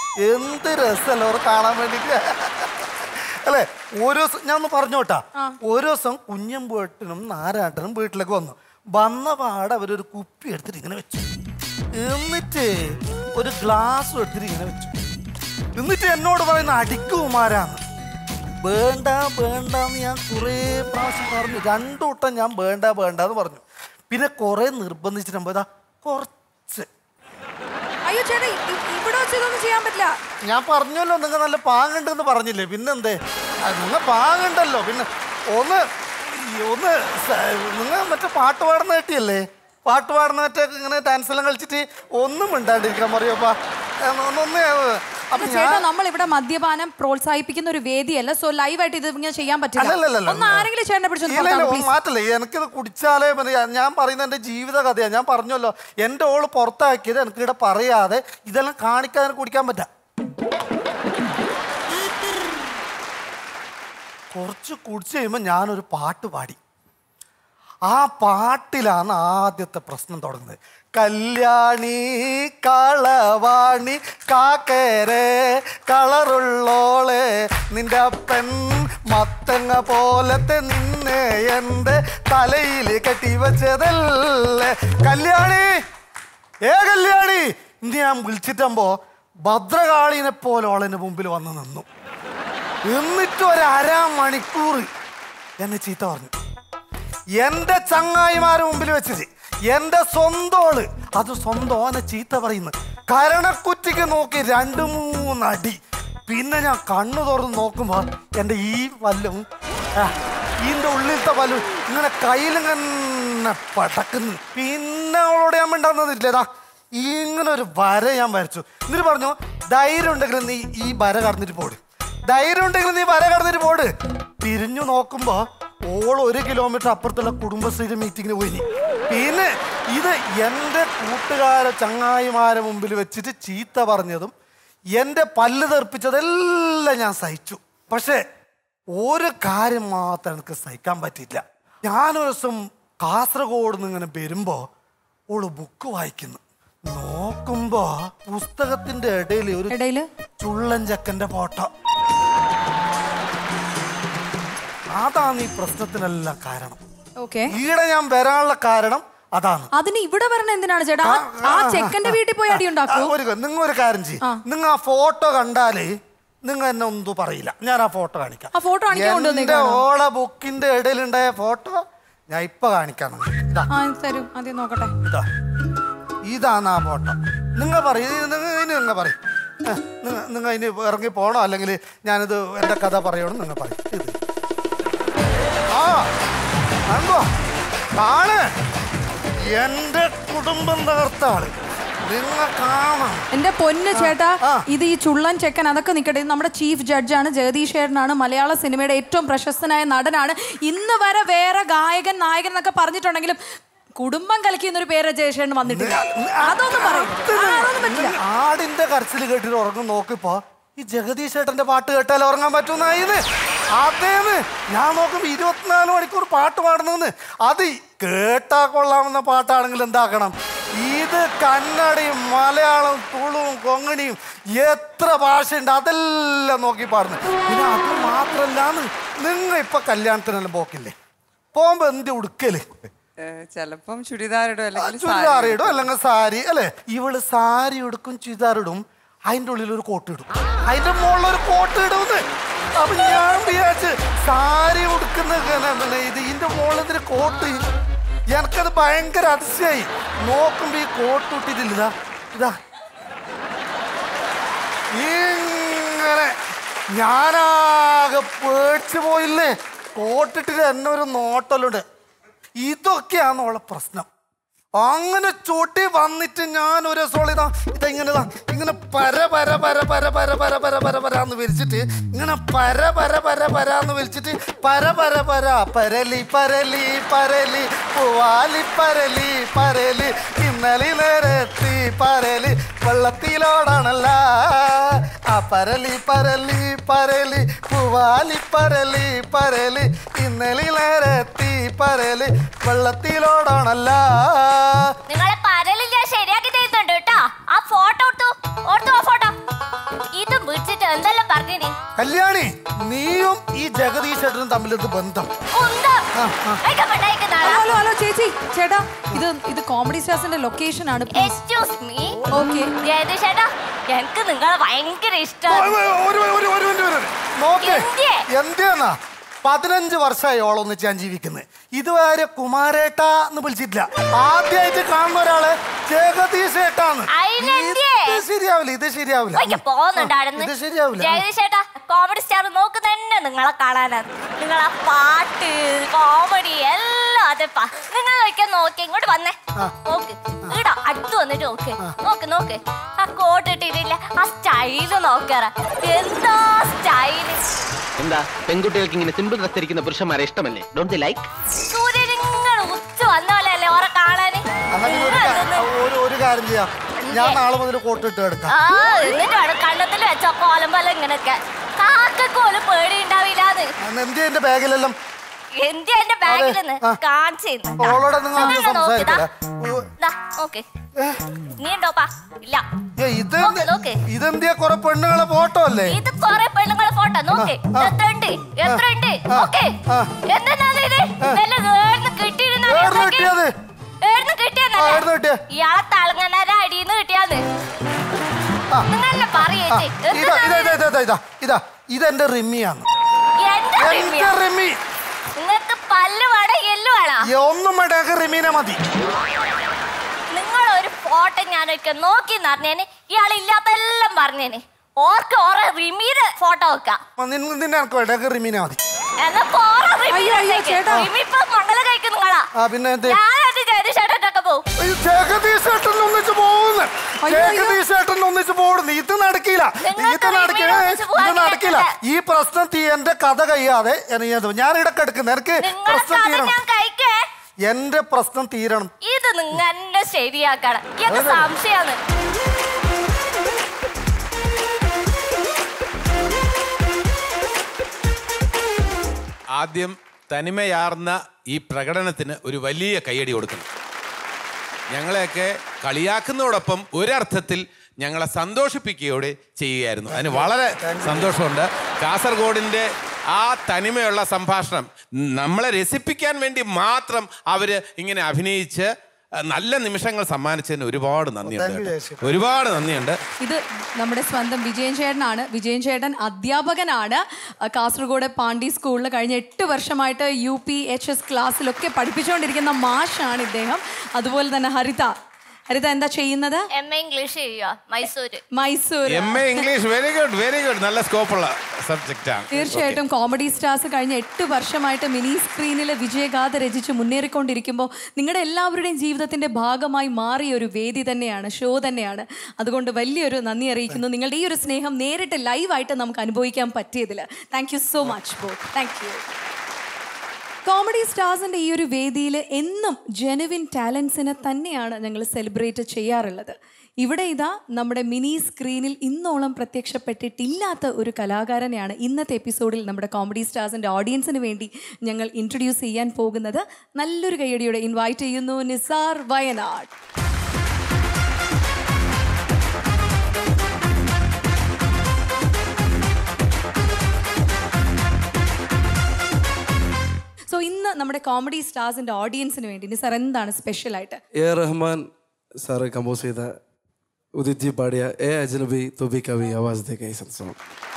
എന്ത് രസമല്ല അവർ കാണാൻ വേണ്ടിട്ട് അല്ലേ ഓരോ ദിവസം ഞാൻ ഒന്ന് പറഞ്ഞോട്ടാ ഓരോ ദിവസം കുഞ്ഞമ്പേട്ടനും നാരാട്ടനും വീട്ടിലേക്ക് വന്നു വന്ന പാടെ അവരൊരു കുപ്പി എടുത്തിട്ട് ഇങ്ങനെ വെച്ചു എന്നിട്ട് ഒരു ഗ്ലാസ് എടുത്തിട്ട് ഇങ്ങനെ വെച്ചു എന്നിട്ട് എന്നോട് പറയുന്ന അടിക്കുമാരാന്ന് വേണ്ട വേണ്ട എന്ന് ഞാൻ കുറേ പ്രാവശ്യം പറഞ്ഞു രണ്ടു വട്ടം ഞാൻ വേണ്ട വേണ്ട എന്ന് പറഞ്ഞു പിന്നെ കുറെ നിർബന്ധിച്ചിട്ടുമ്പോ ഇതാ കുറച്ച് അയ്യോ ചേട്ടാ ഇ- ഇ- ഇവിടെ വെച്ച് ഇതൊന്നും ചെയ്യാൻ പറ്റില്ല ഞാൻ പറഞ്ഞല്ലോ നിങ്ങൾ നല്ല പാങ്ങുണ്ടെന്ന് പറഞ്ഞില്ലേ പിന്നെന്തേ നിങ്ങൾ പാങ്ങുണ്ടല്ലോ പിന്നെ ഒന്ന് ഈ ഒന്ന് നിങ്ങൾ മറ്റേ പാട്ട് പാടുന്ന കേട്ടിയല്ലേ പാട്ട് പാടുന്ന മറ്റേ ഇങ്ങനെ ഡാൻസ് എല്ലാം കളിച്ചിട്ട് ഒന്നും മിണ്ടാണ്ടിരിക്കാൻ പറയോപ്പാ ഒന്നൊന്നേ അപ്പൊ ചേട്ടാ ഞാൻ നമ്മൾ ഇവിടെ മദ്യപാനം പ്രോത്സാഹിപ്പിക്കുന്ന ഒരു വേദിയല്ല സോ ലൈവായിട്ട് ഇത് ഇങ്ങനെ ചെയ്യാൻ പറ്റില്ല അല്ലല്ലല്ല. ഒന്ന് ആരെങ്കിലും ചേട്ടനെ ഇല്ല, ഇല്ല, ഒന്ന് പിടിച്ചു മാറ്റല്ലേ എനിക്കിത് കുടിച്ചാലേ പിന്നെ ഞാൻ- ഞാൻ പറയുന്ന എൻ്റെ ജീവിത കഥയാണ് ഞാൻ പറഞ്ഞല്ലോ എൻ്റെ ഓള് പുറത്താക്കിയത് എനിക്ക് ഇവിടെ പറയാതെ ഇതെല്ലാം കാണിക്കാതെ കുടിക്കാൻ പറ്റാം കുറച്ച് കുടിച്ച് കഴിയുമ്പോൾ ഞാനൊരു പാട്ട് പാടി ആ പാട്ടിലാണ് ആദ്യത്തെ പ്രശ്നം തുടങ്ങുന്നത് കല്യാണി കളവാണി കാക്കേരെ കളറുള്ളോളെ നിന്റെ പെൺ മത്തങ്ങ പോലത്തെ നിന്നെ എൻ്റെ തലയിൽ കെട്ടി വെച്ചതല്ലേ കല്യാണി ഏ കല്യാണി ഇന്ന് ഞാൻ വിളിച്ചിട്ടുമ്പോ ഭദ്രകാളിനെ പോലെ ഓളെൻ്റെ മുമ്പിൽ വന്ന് നിന്നു എന്നിട്ട് ഒരു അര മണിക്കൂർ എന്നെ ചീത്ത പറഞ്ഞു എന്റെ ചങ്ങായിമാരെ മുമ്പിൽ വെച്ചിട്ട് എന്റെ സ്വന്തോള് അത് സ്വന്തം ഓനെ ചീത്ത പറയുന്നു കരണക്കുറ്റിക്ക് നോക്കി രണ്ട് മൂന്നടി പിന്നെ ഞാൻ കണ്ണു തുറന്ന് നോക്കുമ്പോ എന്റെ ഈ വല്ലും ആ, ഇതിന്റെ ഉള്ളിലത്തെ വല്ലും ഇങ്ങനെ കയ്യിലിങ്ങനെ പടക്കുന്നു പിന്നെ അവളോട് ഞാൻ മിണ്ടാന്നതില്ലേതാ ഇങ്ങനെ ഒരു വര ഞാൻ വരച്ചു എന്നിട്ട് പറഞ്ഞു ധൈര്യം ഉണ്ടെങ്കിൽ നീ ഈ വര കടന്നിട്ട് പോട് ധൈര്യം ഉണ്ടെങ്കിൽ നീ വര കടന്നിട്ട് പോട് തിരിഞ്ഞു നോക്കുമ്പോ ഓൾ ഒരു കിലോമീറ്റർ അപ്പുറത്തുള്ള കുടുംബശ്രീ മീറ്റിങ്ങിന് പോയി പിന്നെ ഇത് എൻ്റെ കൂട്ടുകാരെ ചങ്ങായിമാരെ മുമ്പിൽ വെച്ചിട്ട് ചീത്ത പറഞ്ഞതും എൻ്റെ പല്ല് തെറിപ്പിച്ചതെല്ലാം ഞാൻ സഹിച്ചു പക്ഷേ ഒരു കാര്യം മാത്രം എനിക്ക് സഹിക്കാൻ പറ്റിയില്ല ഞാനൊരു ദിവസം കാസർഗോഡ് നിന്ന് ഇങ്ങനെ വരുമ്പോ ഓള് ബുക്ക് വായിക്കുന്നു നോക്കുമ്പോ പുസ്തകത്തിന്റെ ഇടയിൽ ഒരു ഇടയില് ചുള്ളൻ ചക്കന്റെ ഫോട്ടോ അതാണ് ഈ പ്രശ്നത്തിനെല്ലാം കാരണം ഓക്കെ ഈടെ ഞാൻ വരാനുള്ള കാരണം അതാണ് അതിന് ഇവിടെ വരണ എന്തിനാണ് ചേട്ടാ ആ- ആ ചെക്കന്റെ വീട്ടിൽ പോയി അടി ഉണ്ടാക്കൂ ഒരു നിങ്ങൾ ഒരു കാര്യം ചെയ്യും നിങ്ങൾ ആ ഫോട്ടോ കണ്ടാല് നിങ്ങൾ എന്നെ ഒന്നും പറയില്ല ഞാൻ ആ ഫോട്ടോ കാണിക്കാം ആ ഫോട്ടോ കാണിക്കാൻ എന്റെ കൊണ്ടുവന്നേക്കാണോ? ഓള ബുക്കിന്റെ ഇടയിലുണ്ടായ ഫോട്ടോ ഞാൻ ഇപ്പൊ കാണിക്കാം നിങ്ങൾക്ക്. ഇതാ ആ തരൂ ആദ്യം നോക്കട്ടെ ഇതാ ഇതാണ് ആ ഫോട്ടോ നിങ്ങൾ പറയും നിങ്ങൾ ഇനി നിങ്ങൾ പറയും നിങ്ങൾ നിങ്ങൾ ഇനി ഇറങ്ങി പോകണോ അല്ലെങ്കിൽ ഞാനിത് എൻ്റെ കഥ പറയണോ നിങ്ങൾ പറയും ഇത് ആ കണ്ടോ ആണ് എൻ്റെ കുടുംബം തകർത്ത ആള് നിങ്ങൾ കാണാം എന്റെ പൊന്ന് ചേട്ടാ ഇത് ഈ ചുള്ളൻ ചെക്കൻ അതൊക്കെ നിൽക്കട്ടെ ഇത് നമ്മുടെ ചീഫ് ജഡ്ജാണ് ജഗദീഷ് ചേട്ടനാണ് മലയാള സിനിമയുടെ ഏറ്റവും പ്രശസ്തനായ നടനാണ് ഇന്ന് വരെ വേറെ ഗായകൻ നായകൻ എന്നൊക്കെ പറഞ്ഞിട്ടുണ്ടെങ്കിലും കുടുംബം കലക്കിയെന്നൊരു പേര് ജയശേഖരൻ വന്നിട്ടില്ല അതൊന്നും പറയും ആ, അതൊന്നും പറ്റില്ല ആടിന്റെ കരച്ചിൽ കേട്ടിട്ട് ഉറങ്ങും നോക്കിപ്പോ ഈ ജഗദീഷ് ഏട്ടന്റെ പാട്ട് കേട്ടാൽ ഉറങ്ങാൻ പറ്റുന്നായിന്ന് അതേന്ന് ഞാൻ നോക്കുമ്പോ ഇരുപത്തിനാല് മണിക്കൂർ പാട്ട് പാടുന്നെന്ന് അത് കേട്ടാ കൊള്ളാവുന്ന പാട്ടാണെങ്കിൽ എന്താക്കണം ഇത് കന്നഡയും മലയാളം തുളുവും കൊങ്ങണിയും എത്ര ഭാഷയുണ്ട് അതെല്ലാം നോക്കി പാടുന്നു പിന്നെ അത് മാത്രല്ലാന്ന് നിങ്ങൾ ഇപ്പൊ കല്യാണത്തിനെല്ലാം പോക്കില്ലേ പോകുമ്പോ എന്ത് ഉടുക്കല് ചിലപ്പം ചുരിദാറിടും അല്ലെങ്കിൽ ചുരിദാർ ഇടും അല്ലെങ്കിൽ സാരി അല്ലെ ഇവള് സാരി ഉടുക്കും ചുരിദാർ ഇടും അതിന്റെ ഉള്ളിൽ ഒരു കോട്ട് ഇടും അതിന്റെ മുകളിൽ ഒരു കോട്ട് ഇടുമെന്ന് അപ്പൊ ഞാൻ വിചാരിച്ച് സാരി ഉടുക്കുന്ന ഇങ്ങനെ പിന്നെ ഇത് ഇതിന്റെ മുകളിൽ ഇതിന് കോട്ട് എനിക്കത് ഭയങ്കര അതിശയായി നോക്കുമ്പോ ഈ കോട്ട് ഇട്ടിട്ടില്ല ഇതാ ഇതാ ഇങ്ങനെ ഞാനാകെ പേടിച്ചു പോയില്ലേ കോട്ടിട്ടിട്ട് എന്നെ ഒരു നോട്ടലുണ്ട് ഇതൊക്കെയാണ് ഉള്ള പ്രശ്നം അങ്ങനെ ചൂട്ടി വന്നിട്ട് ഞാൻ ഒരു ദിവസം ഇതാ ഇതെങ്ങനെ ഇതാ ഇങ്ങനെ പര പര പര പര പര പര പര പര പരാന്ന് വിരിച്ചിട്ട് ഇങ്ങനെ പര പര പര പരാന്ന് വിരിച്ചിട്ട് പര പര പര പരലി പരലി പരലി പൂവാലി പരലി പരലി ഇന്നലെ നേരത്തി പരലി വെള്ളത്തിലോടാണല്ല ആ പരലി പരലി പരലി പൂവാലി പരലി പരലി ഇന്നലെ നേരത്തി പരലി വെള്ളത്തിലോടാണല്ല നിങ്ങളെ പരലിൽ ഞാൻ ശരിയാക്കി തരുന്നുണ്ട് കേട്ടോ ആ ഫോട്ടോ എടുത്തു ഓർത്തു ആ ഫോട്ടോ പറഞ്ഞിനി കല്യാണി നീയും ഈ ജഗദീഷ് ചേട്ടനും തമ്മിലൊരു ബന്ധം ഹലോ ഹലോ ചേച്ചി ചേട്ടാ ഇത് ഇത് കോമഡി സ്റ്റാർസിന്റെ ലൊക്കേഷൻ ആണ് എക്സ്ക്യൂസ് മീ ഓക്കെ ചേട്ടാ എനിക്ക് നിങ്ങളെ ഭയങ്കര ഇഷ്ടമാണ് ഒരു ഒരു ഒരു ഒരു മിനിറ്റ് ഒരു മിനിറ്റ്. നോക്ക് എന്തിനാ പതിനഞ്ച് വർഷമായി ഓളൊന്നിച്ച് ഞാൻ ജീവിക്കുന്നത് ഇതുവരെ കുമാരേട്ട എന്ന് വിളിച്ചിട്ടില്ല ആദ്യമായിട്ട് കാണുന്ന ഒരാള് ജഗദീഷ് ഏട്ടാന്ന് അതിനെന്തിയെ? ഇത് ശരിയാവില്ല ഇത് ശരിയാവില്ല ഒയ്ക്ക് പോകുന്നുണ്ടായിരുന്നു ഇത് ശരിയാവില്ല ജഗദീഷ് ചേട്ടാ കോമഡി സ്റ്റാർ നോക്ക് തന്നെ നിങ്ങളെ കാണാനാണ് നിങ്ങളെ പാട്ട് കോമഡി എല്ലാം അതെപ്പാ നിങ്ങൾ ഒരിക്കൽ നോക്കി ഇങ്ങോട്ട് വന്നേ നോക്ക് ഇടാ അടുത്ത് വന്നിട്ട് നോക്ക് നോക്ക് നോക്ക് ആ കോട്ട് ഇട്ടിട്ടില്ല ആ സ്റ്റൈല് നോക്കറ എന്താ സ്റ്റൈല് എന്താ പെൺകുട്ടികൾക്ക് ഇങ്ങനെ സിമ്പിൾ ഡ്രസ് ധരിക്കുന്ന പുരുഷന്മാരെ ഇഷ്ടമല്ലേ ഡോണ്ട് ലൈക്ക് സൂര്യനിങ്ങൾ ഉച്ച വന്ന പോലെയല്ലേ ഓറെ കാണാന് എന്നാ പിന്നെ ഒരു കാ- ഒരു ഒരു കാര്യം ചെയ്യാം ഞാൻ നാളെ മുതൽ കോട്ട് ഇട്ട് എടുക്കാം ആ എന്നിട്ടാണ് കണ്ണത്തിൽ വെച്ച കോലമ്പലം ഇങ്ങനൊക്കെ കാക്കക്കോലും പേടി ഉണ്ടാവില്ലാന്ന് എന്തിയാ എന്റെ ബാഗിലെല്ലാം എന്തിയാ എന്റെ ബാഗിൽ നിന്ന് ആ. കാണിച്ചു ഓളോട് നിങ്ങൾ ആദ്യം സംസാരിക്കട്ടെ ഓക്കെ നീ ഉണ്ടോപ്പാ ഇല്ല ഏ, ഇത് നോക്ക്, നോക്ക്. ഇതെന്തിയാ കുറെ പെണ്ണുങ്ങളെ ഫോട്ടോ അല്ലേ ഇത് കൊറേ പെണ്ണുങ്ങളെ ഫോട്ടോ നോക്ക് ആ. എത്ര ഉണ്ട് എത്ര ഉണ്ട് ആ. ഓക്കെ ആ. എന്തെന്നാണ് ഇത് വല്ല ഏടുന്ന് കിട്ടിയിരുന്ന ഏടുന്ന് കിട്ടിയത്? ഏടുന്ന് ആ, ഏടുന്ന് കിട്ടിയെന്നല്ലേ കിട്ടിയെ? ഇയാളെ തളങ്ങനര അടിയിന്ന് കിട്ടിയാന്ന് നിങ്ങളല്ലേ പറയേച്ചി ഇതാ ഇതാ ഇതാ ഇതാ ഇതാ ഇതാ ഇതാ ഇതെന്റെ റിമ്മിയാണ് എന്റെ എന്റെ റിമ്മി നിങ്ങൾക്ക് പല്ല് വേണോ എല്ല് വേണോ ഈ ഒന്നും വേണ്ട ഞങ്ങൾക്ക് റിമീനെ മതി നിങ്ങൾ ഒരു ഫോട്ടോ ഞാനൊക്കെ നോക്കി പറഞ്ഞേന് ഇയാൾ ഇല്ലാത്തെല്ലാം പറഞ്ഞേന് ഓർക്ക് ഓരോ റിമീര് ഫോട്ടോ വെക്കാം നിന്നെ നിന്നെ എനിക്ക് വേണ്ട ഞങ്ങൾക്ക് റിമീനെ മതി എന്നാ പോറ അയ്യോ, അയ്യോ, ചേട്ടാ. റിമി ഇപ്പൊ മംഗലം കഴിക്കും നിങ്ങളാ ആ പിന്നെ എന്ത് ഞാനായിട്ട് ജയതിഷേട്ടൊക്കെ പോവും ഈ ജഗദീഷ് ഏട്ടൻ ഒന്നിച്ച് പോകുന്നു ജഗദീഷ് ഏട്ടൻ ഒന്നിച്ച് പോകുന്നു ഇത് നടക്കില്ല ഇത് നടക്കില്ല ഇത് നടക്കില്ല ഈ പ്രശ്നം തീ എന്റെ കഥ കഴിയാതെ എനി- ഞാൻ ഇടക്ക് എടുക്കുന്നു എനിക്ക് പ്രശ്നം തീരണം ഞാൻ കഴിക്കേ എന്റെ പ്രശ്നം തീരണം ഇത് നിന്നെ ശരിയാക്കണം ഇയൊക്കെ സംശയാണ് ആദ്യം തനിമയാർന്ന ഈ പ്രകടനത്തിന് ഒരു വലിയ കയ്യടി കൊടുക്കണം ഞങ്ങളെയൊക്കെ കളിയാക്കുന്നതോടൊപ്പം ഒരർത്ഥത്തിൽ ഞങ്ങളെ സന്തോഷിപ്പിക്കുകയോടെ ചെയ്യുകയായിരുന്നു അതിന് വളരെ സന്തോഷമുണ്ട് കാസർഗോഡിൻ്റെ ആ തനിമയുള്ള സംഭാഷണം നമ്മളെ രസിപ്പിക്കാൻ വേണ്ടി മാത്രം അവർ ഇങ്ങനെ അഭിനയിച്ച് അഹ്, നല്ല നിമിഷങ്ങൾ സമ്മാനിച്ചതിന് ഒരുപാട് നന്ദിയുണ്ട് Thank you, കേട്ടോ. ജയശ്രീ. ഒരുപാട് നന്ദിയുണ്ട് ഇത് നമ്മുടെ സ്വന്തം വിജയൻ ചേട്ടനാണ് വിജയൻ ചേട്ടൻ അധ്യാപകനാണ് അഹ് കാസർഗോഡ് പാണ്ഡി സ്കൂളിൽ കഴിഞ്ഞ എട്ട് വർഷമായിട്ട് യു പി എച്ച് എസ് ക്ലാസ്സിലൊക്കെ പഠിപ്പിച്ചുകൊണ്ടിരിക്കുന്ന മാഷാണ് ഇദ്ദേഹം അതുപോലെ തന്നെ ഹരിത ഹരിത എന്താ ചെയ്യുന്നത് എം എ ഇംഗ്ലീഷ് ചെയ്യുക Mysore Mysore M A English very good very good നല്ല സ്കോപ്പുള്ള സബ്ജക്റ്റാണ് തീർച്ചയായിട്ടും കോമഡി സ്റ്റാർസ് കഴിഞ്ഞ എട്ട് വർഷമായിട്ട് മിനി സ്ക്രീനിൽ വിജയഗാഥ രചിച്ച് മുന്നേറിക്കൊണ്ടിരിക്കുമ്പോൾ നിങ്ങളുടെ എല്ലാവരുടെയും ജീവിതത്തിന്റെ ഭാഗമായി മാറിയ ഒരു വേദി തന്നെയാണ് ഷോ തന്നെയാണ് അതുകൊണ്ട് വലിയൊരു നന്ദി അറിയിക്കുന്നു നിങ്ങളുടെ ഈ ഒരു സ്നേഹം നേരിട്ട് ലൈവായിട്ട് നമുക്ക് അനുഭവിക്കാൻ പറ്റിയതിൽ thank you so much both thank you comedy സ്റ്റാർസിൻ്റെ ഈ ഒരു വേദിയിൽ എന്നും ജെനുവിൻ ടാലൻസിനെ തന്നെയാണ് ഞങ്ങൾ സെലിബ്രേറ്റ് ചെയ്യാറുള്ളത് ഇവിടെ ഇതാ നമ്മുടെ മിനി സ്ക്രീനിൽ ഇന്നോളം പ്രത്യക്ഷപ്പെട്ടിട്ടില്ലാത്ത ഒരു കലാകാരനെയാണ് ഇന്നത്തെ എപ്പിസോഡിൽ നമ്മുടെ കോമഡി സ്റ്റാർസിൻ്റെ ഓഡിയൻസിന് വേണ്ടി ഞങ്ങൾ ഇൻട്രൊഡ്യൂസ് ചെയ്യാൻ പോകുന്നത് നല്ലൊരു കൈയടിയോടെ ഇൻവൈറ്റ് ചെയ്യുന്നു നിസാർ വയനാട് സോ ഇന്ന് നമ്മുടെ കോമഡി സ്റ്റാർസിൻ്റെ ഓഡിയൻസിന് വേണ്ടി നിസാർ എന്താണ് സ്പെഷ്യൽ ആയിട്ട് A R Rahman sir compose ചെയ്ത ഉദിത് ജി പാടിയ എ അജ്നബി തുബി കവി ആവാസ് ദേ കൈ സോങ്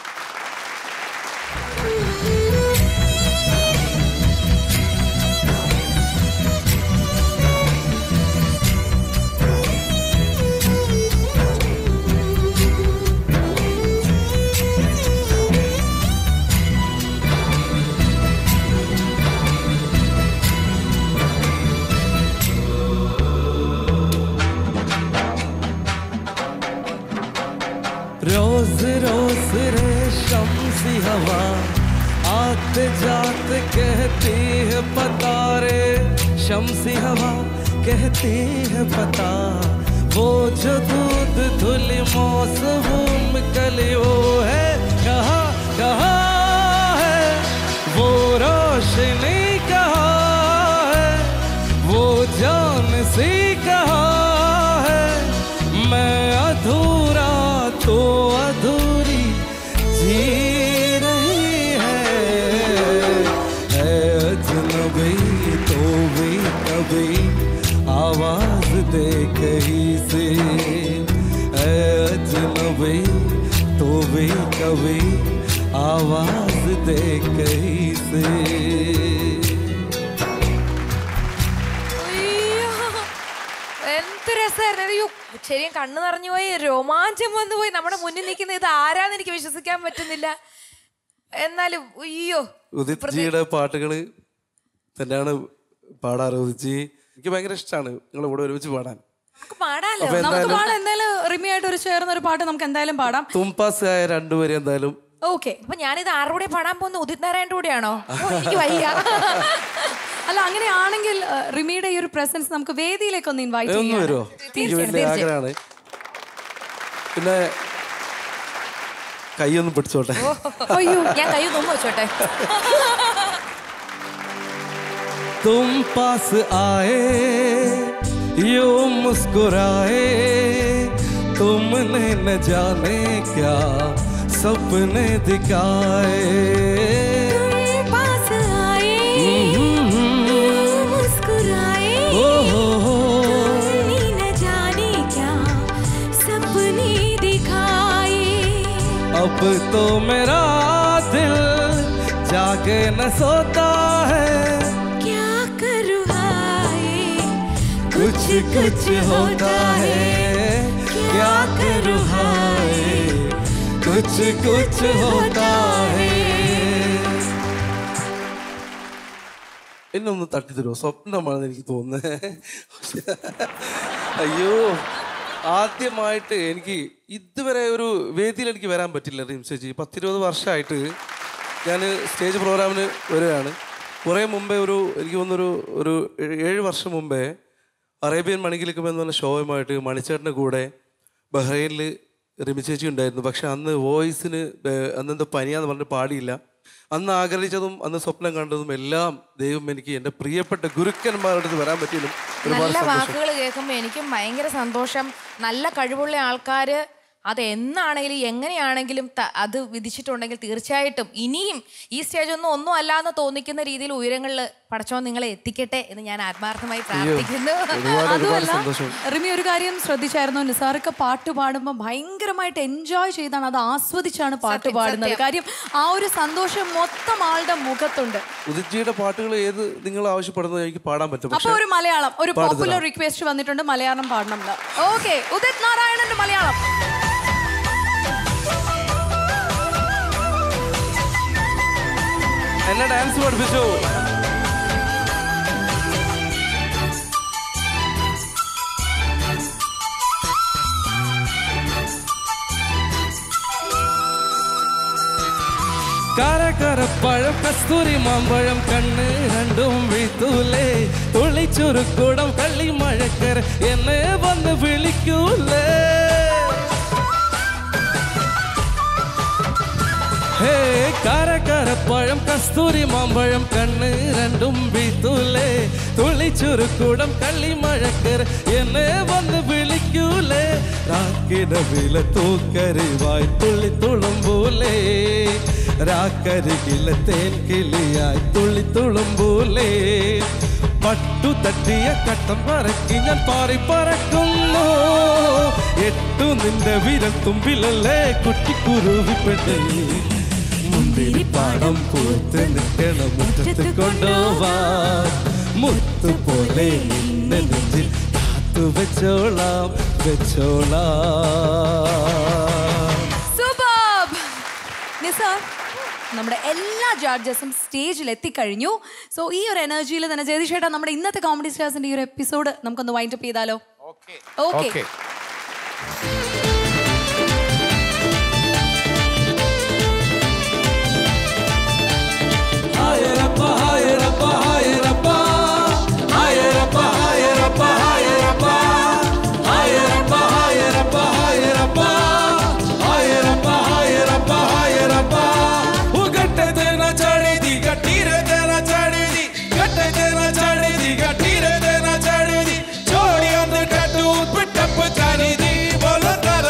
रोज रोज रे शम्सी हवा आते जाते कहती है पता रे शम्सी हवा कहती है पता वो जो दूध धुली मौसम कली वो है कहा कहा है वो रोशनी कहा है वो जान सी कहा है मैं अधूरा तो अधूरी जी कभी आवाज दे कहीं से ऐ अजनबी तो भी कभी आवाज दे कहीं से അയ്യോ, എന്ത് രസമായിരുന്നു അയ്യോ ശരിയും കണ്ണു നിറഞ്ഞു പോയി രോമാഞ്ചം വന്നു പോയി നമ്മുടെ മുന്നിൽ നിൽക്കുന്ന ഇത് ആരാന്ന് എനിക്ക് വിശ്വസിക്കാൻ പറ്റുന്നില്ല എന്നാലും അയ്യോ ഉദിത് ജിയുടെ പാട്ടുകൾ തന്നെയാണ് പാടാറ് ഉദിത് ജി എനിക്ക് ഭയങ്കര ഇഷ്ടമാണ് നിങ്ങൾ ഇവിടെ ഒരുമിച്ച് പാടാൻ നമുക്ക് പാടാലോ അപ്പൊ നമുക്ക് എന്തായാലും പാടാം എന്തായാലും റിമിയായിട്ട് ഒരു ചേർന്ന ഒരു പാട്ട് നമുക്ക് എന്തായാലും പാടാം തുംപാസ് ആയ രണ്ടുപേരും എന്തായാലും ഓക്കെ അപ്പൊ ഞാനിത് ആരുടെ കൂടെ പാടാൻ പോകുന്ന ഉദിത് നാരായണന്റെ കൂടെയാണോ ഓ, എനിക്ക് വയ്യ അല്ല അങ്ങനെയാണെങ്കിൽ ആ, റിമിയുടെ ഈ ഒരു പ്രസൻസ് നമുക്ക് വേദിയിലേക്ക് ഒന്ന് ഇൻവൈറ്റ് ഒന്ന് വരുമോ എനിക്ക് വലിയ ആഗ്രഹമാണ് പിന്നെ കൈയൊന്ന് പിടിച്ചോട്ടെ അയ്യോ ഞാൻ കൈ തുമ്പ് വെച്ചോട്ടെ तुम पास आए यू मुस्कुराए तुमने न जाने क्या सपने दिखाए पास आए मुस्कुराए ओ हो हो तुमने न जाने क्या सपने दिखाए अब तो मेरा दिल जागे न सोता है क्या करूँ हाय कुछ कुछ होता है क्या करूँ हाय कुछ कुछ होता है എന്നെ ഒന്ന് തട്ടി തരുമോ സ്വപ്നമാണെന്ന് എനിക്ക് തോന്നുന്നത് അയ്യോ ആദ്യമായിട്ട് എനിക്ക് ഇതുവരെ ഒരു വേദിയിൽ എനിക്ക് വരാൻ പറ്റില്ല റിംസേജി പത്തിരുപത് വർഷമായിട്ട് ഞാൻ സ്റ്റേജ് പ്രോഗ്രാമിന് വരികയാണ് കുറേ മുമ്പേ ഒരു എനിക്ക് തോന്നുന്നൊരു ഒരു ഏഴ് ഏഴ് വർഷം മുമ്പേ അറേബ്യൻ മണികിലിക്കും എന്ന് പറഞ്ഞ ഷോയുമായിട്ട് മണിച്ചേട്ടൻ്റെ കൂടെ ബഹ്റൈനിൽ റിമി ചേച്ചി ഉണ്ടായിരുന്നു പക്ഷെ അന്ന് വോയിസിന് അന്ന് എന്തോ പനിയാന്ന് പറഞ്ഞ് പാടിയില്ല അന്ന് ആഗ്രഹിച്ചതും അന്ന് സ്വപ്നം കണ്ടതും എല്ലാം ദൈവം എനിക്ക് എൻ്റെ പ്രിയപ്പെട്ട ഗുരുക്കന്മാരുടെ അടുത്ത് വരാൻ പറ്റിയതും ഒരുപാട് നല്ല സന്തോഷം വാക്കുകൾ കേൾക്കുമ്പോൾ എനിക്കും ഭയങ്കര സന്തോഷം നല്ല കഴിവുള്ള ആൾക്കാര് അത് എന്നാണെങ്കിലും എങ്ങനെയാണെങ്കിലും ത- അത് വിധിച്ചിട്ടുണ്ടെങ്കിൽ തീർച്ചയായിട്ടും ഇനിയും ഈ സ്റ്റേജ് ഒന്നും ഒന്നും അല്ലാന്ന് തോന്നിക്കുന്ന രീതിയിൽ ഉയരങ്ങളിൽ പടച്ചോൻ നിങ്ങളെ എത്തിക്കട്ടെ എന്ന് ഞാൻ ആത്മാർത്ഥമായി പ്രാർത്ഥിക്കുന്നു അതുമല്ല റിമി ഒരു കാര്യം ശ്രദ്ധിച്ചായിരുന്നു നിസാർക്ക് പാട്ട് പാടുമ്പോൾ ഭയങ്കരമായിട്ട് എൻജോയ് ചെയ്താണ് അത് ആസ്വദിച്ചാണ് പാട്ട് സത്യം, പാടുന്നത് സത്യം. കാര്യം ആ ഒരു സന്തോഷം മൊത്തം ആളുടെ മുഖത്തുണ്ട് ഉദിത്ജിയുടെ പാട്ടുകൾ ഏത് നിങ്ങൾ ആവശ്യപ്പെടുന്നത് എനിക്ക് പാടാൻ പറ്റും അപ്പൊ ഒരു മലയാളം ഒരു പാടിത്തരാം. പോപ്പുലർ റിക്വസ്റ്റ് വന്നിട്ടുണ്ട് മലയാളം പാടണം ഓക്കെ ഉദിത് നാരായണന്റെ മലയാളം എന്നെ ഡാൻസ് പഠിപ്പിച്ചു കരകരപ്പഴം കസ്തൂരി മാമ്പഴം കണ്ണ് രണ്ടും വീഴ്ത്തൂലേ തുള്ളിച്ചുരുക്കൂടം കള്ളി മഴക്കര എന്നെ വന്ന് വിളിക്കൂലേ ഹേ കരകരപ്പഴം കസ്തൂരി മാമ്പഴം കണ്ണ് രണ്ടും വീഴ്ത്തൂലേ തുള്ളിച്ചുരുക്കൂടം കള്ളി മഴക്കര എന്നെ വന്ന് വിളിക്കൂലേ രാക്കിട വില തൂക്കരിവായി തുള്ളി തുളുമ്പൂലേ രാക്കരികില തേൻ കിളിയായി തുള്ളി തുളുമ്പൂലേ പട്ടു തട്ടിയ കട്ടം പറക്കി ഞാൻ പാറി പറക്കുന്നു എട്ടു നിന്റെ വിരൽ തുമ്പിലല്ലേ കുട്ടിക്കുരുവി പെണ്ണേ മുന്തിരിപ്പാടം പൂത്ത് നിൽക്കണ മുറ്റത്ത് കൊണ്ടുപോവാ മുത്തു പോലെ നിന്നെ നെഞ്ചിൽ കാത്തു വെച്ചോളാം വെച്ചോളാം സൂപ്പർബ് നിസാർ നമ്മുടെ എല്ലാ ജഡ്ജസും സ്റ്റേജിൽ എത്തിക്കഴിഞ്ഞു സോ ഈ ഒരു എനർജിയിൽ തന്നെ ജയതിഷേട്ടാ നമ്മുടെ ഇന്നത്തെ കോമഡി സ്റ്റാർസിന്റെ ഈ ഒരു എപ്പിസോഡ് നമുക്കൊന്ന് വൈൻഡ് അപ്പ് ചെയ്താലോ ഓക്കെ ഹായരപ്പ ഹായരപ്പ ഹായരപ്പ ഹായരപ്പ ഹായരപ്പ ഹായരപ്പ ഹായരപ്പ ഹായരപ്പ ഹായരപ്പ ഹായരപ്പ ഹായരപ്പ ഹായരപ്പ ഉഗട്ടെ തേന ചടിതി ഗട്ടീരെ തേന ചടിതി ഗട്ടെ തേന ചടിതി ഗട്ടീരെ തേന ചടിതി ചോടി ഒന്ന് കട്ടു പിട്ടപ്പ് ചരിതി ബോലോ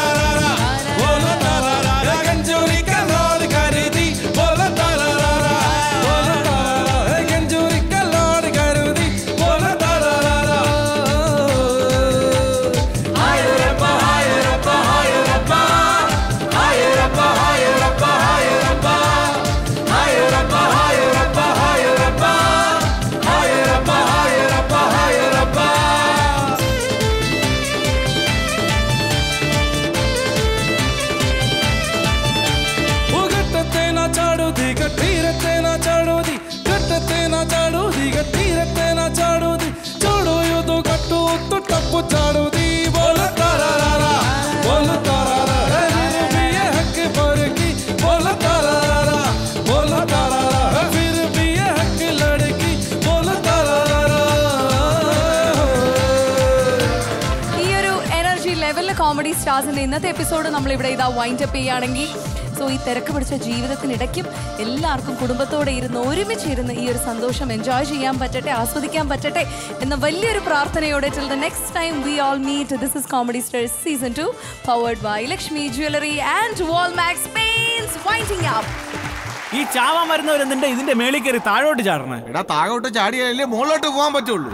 അങ്ങനെ കോമഡി സ്റ്റാർസിന്റെ ഇന്നത്തെ എപ്പിസോഡ് നമ്മൾ ഇവിടെ ഇതാ വൈൻഡ് അപ്പ് ചെയ്യുകയാണെങ്കിൽ സോ ഈ തിരക്ക് പിടിച്ച ജീവിതത്തിനിടയ്ക്കും എല്ലാവർക്കും കുടുംബത്തോടെ ഇരുന്ന് ഒരുമിച്ച് ഇരുന്ന് ഈ ഒരു സന്തോഷം എൻജോയ് ചെയ്യാൻ പറ്റട്ടെ ആസ്വദിക്കാൻ പറ്റട്ടെ എന്ന വലിയൊരു പ്രാർത്ഥനയോടെ till the next time we all meet this is comedy stars season two powered by Lakshmi jewellery and Walmax paints winding up ഈ ചാവാൻ വരുന്നവരെന്തിന്റെ ഇതിന്റെ മേളിൽ കയറി താഴോട്ട് ചാടണേ എടാ താഴോട്ട് ചാടിയാലേ മുകളിലോട്ട് പോകാൻ പറ്റുള്ളൂ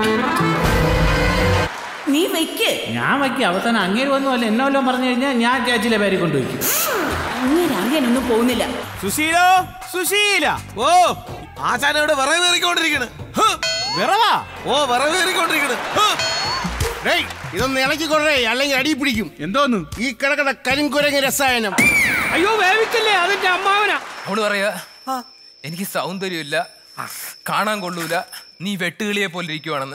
നീ വെക്ക് ഞാൻ വയ്ക്കും അവസാനം അങ്ങേര് വന്നു അല്ല എന്നെ വല്ലതും പറഞ്ഞു കഴിഞ്ഞാൽ ഞാൻ ചേച്ചിയിലെ പേര് കൊണ്ടുവയ്ക്കും അങ്ങനെ അറിയാനൊന്നും പോകുന്നില്ല സുശീലോ സുശീല ഓ ആശാനോട് വിറവ് കയറിക്കൊണ്ടിരിക്കണ് വിറവാ ഓ വിറവ് കയറിക്കൊണ്ടിരിക്കണ് ഡേയ് ഇതൊന്ന് ഇളക്കിക്കൊണ്ടേ അല്ലെങ്കിൽ അടി പിടിക്കും എന്തോന്ന് ഈ കിടക്കണ കരിങ്കുരങ്ങ് രസായനം അയ്യോ വേവിക്കല്ലേ അതിന്റെ അമ്മാവനാ അവള് പറയാ എനിക്ക് സൗന്ദര്യമില്ല കാണാൻ കൊള്ളൂല നീ വെട്ടുകിളിയെ പോലെ ഇരിക്കുവാണെന്ന്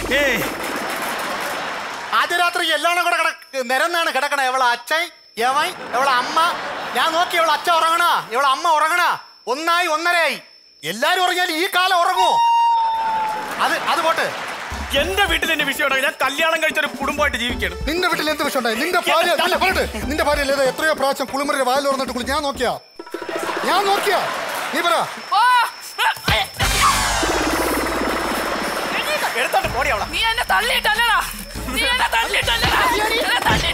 ആദ്യ രാത്രി എല്ലാം കൂടെ കിടക്ക് നിരന്നാണ് കിടക്കണ എവളെ അച്ഛൻ യവൻ എവളെ അമ്മ ഞാൻ നോക്കി എവളെ അച്ഛൻ ഉറങ്ങണ എവളെ അമ്മ ഉറങ്ങണ ഒന്നായി ഒന്നരയായി എല്ലാരും ഉറങ്ങിയാൽ ഈ കാലം ഉറങ്ങുമോ അത് അത് പോട്ടെ എന്റെ വീട്ടിൽ എന്റെ വിഷയം ഞാൻ കല്യാണം കഴിച്ച ഒരു കുടുംബമായിട്ട് ജീവിക്കണം നിന്റെ വീട്ടിൽ എന്ത് വിഷയം ഉണ്ടായി നിന്റെ ഭാര്യ അല്ല പറയട്ടെ നിന്റെ ഭാര്യ അല്ലേ എത്രയോ പ്രാവശ്യം കുളിമുറിയുടെ വായിൽ തുറന്നിട്ട് കുളി ഞാൻ നോക്കിയാ ഞാൻ നോക്കിയാ നീ പറ എടുത്തോണ്ട് പോടി അവളെ നീ എന്നെ തള്ളിയിട്ടല്ലടാ നീ എന്നെ തള്ളിയിട്ടല്ലടാ എന്നെ തള്ളി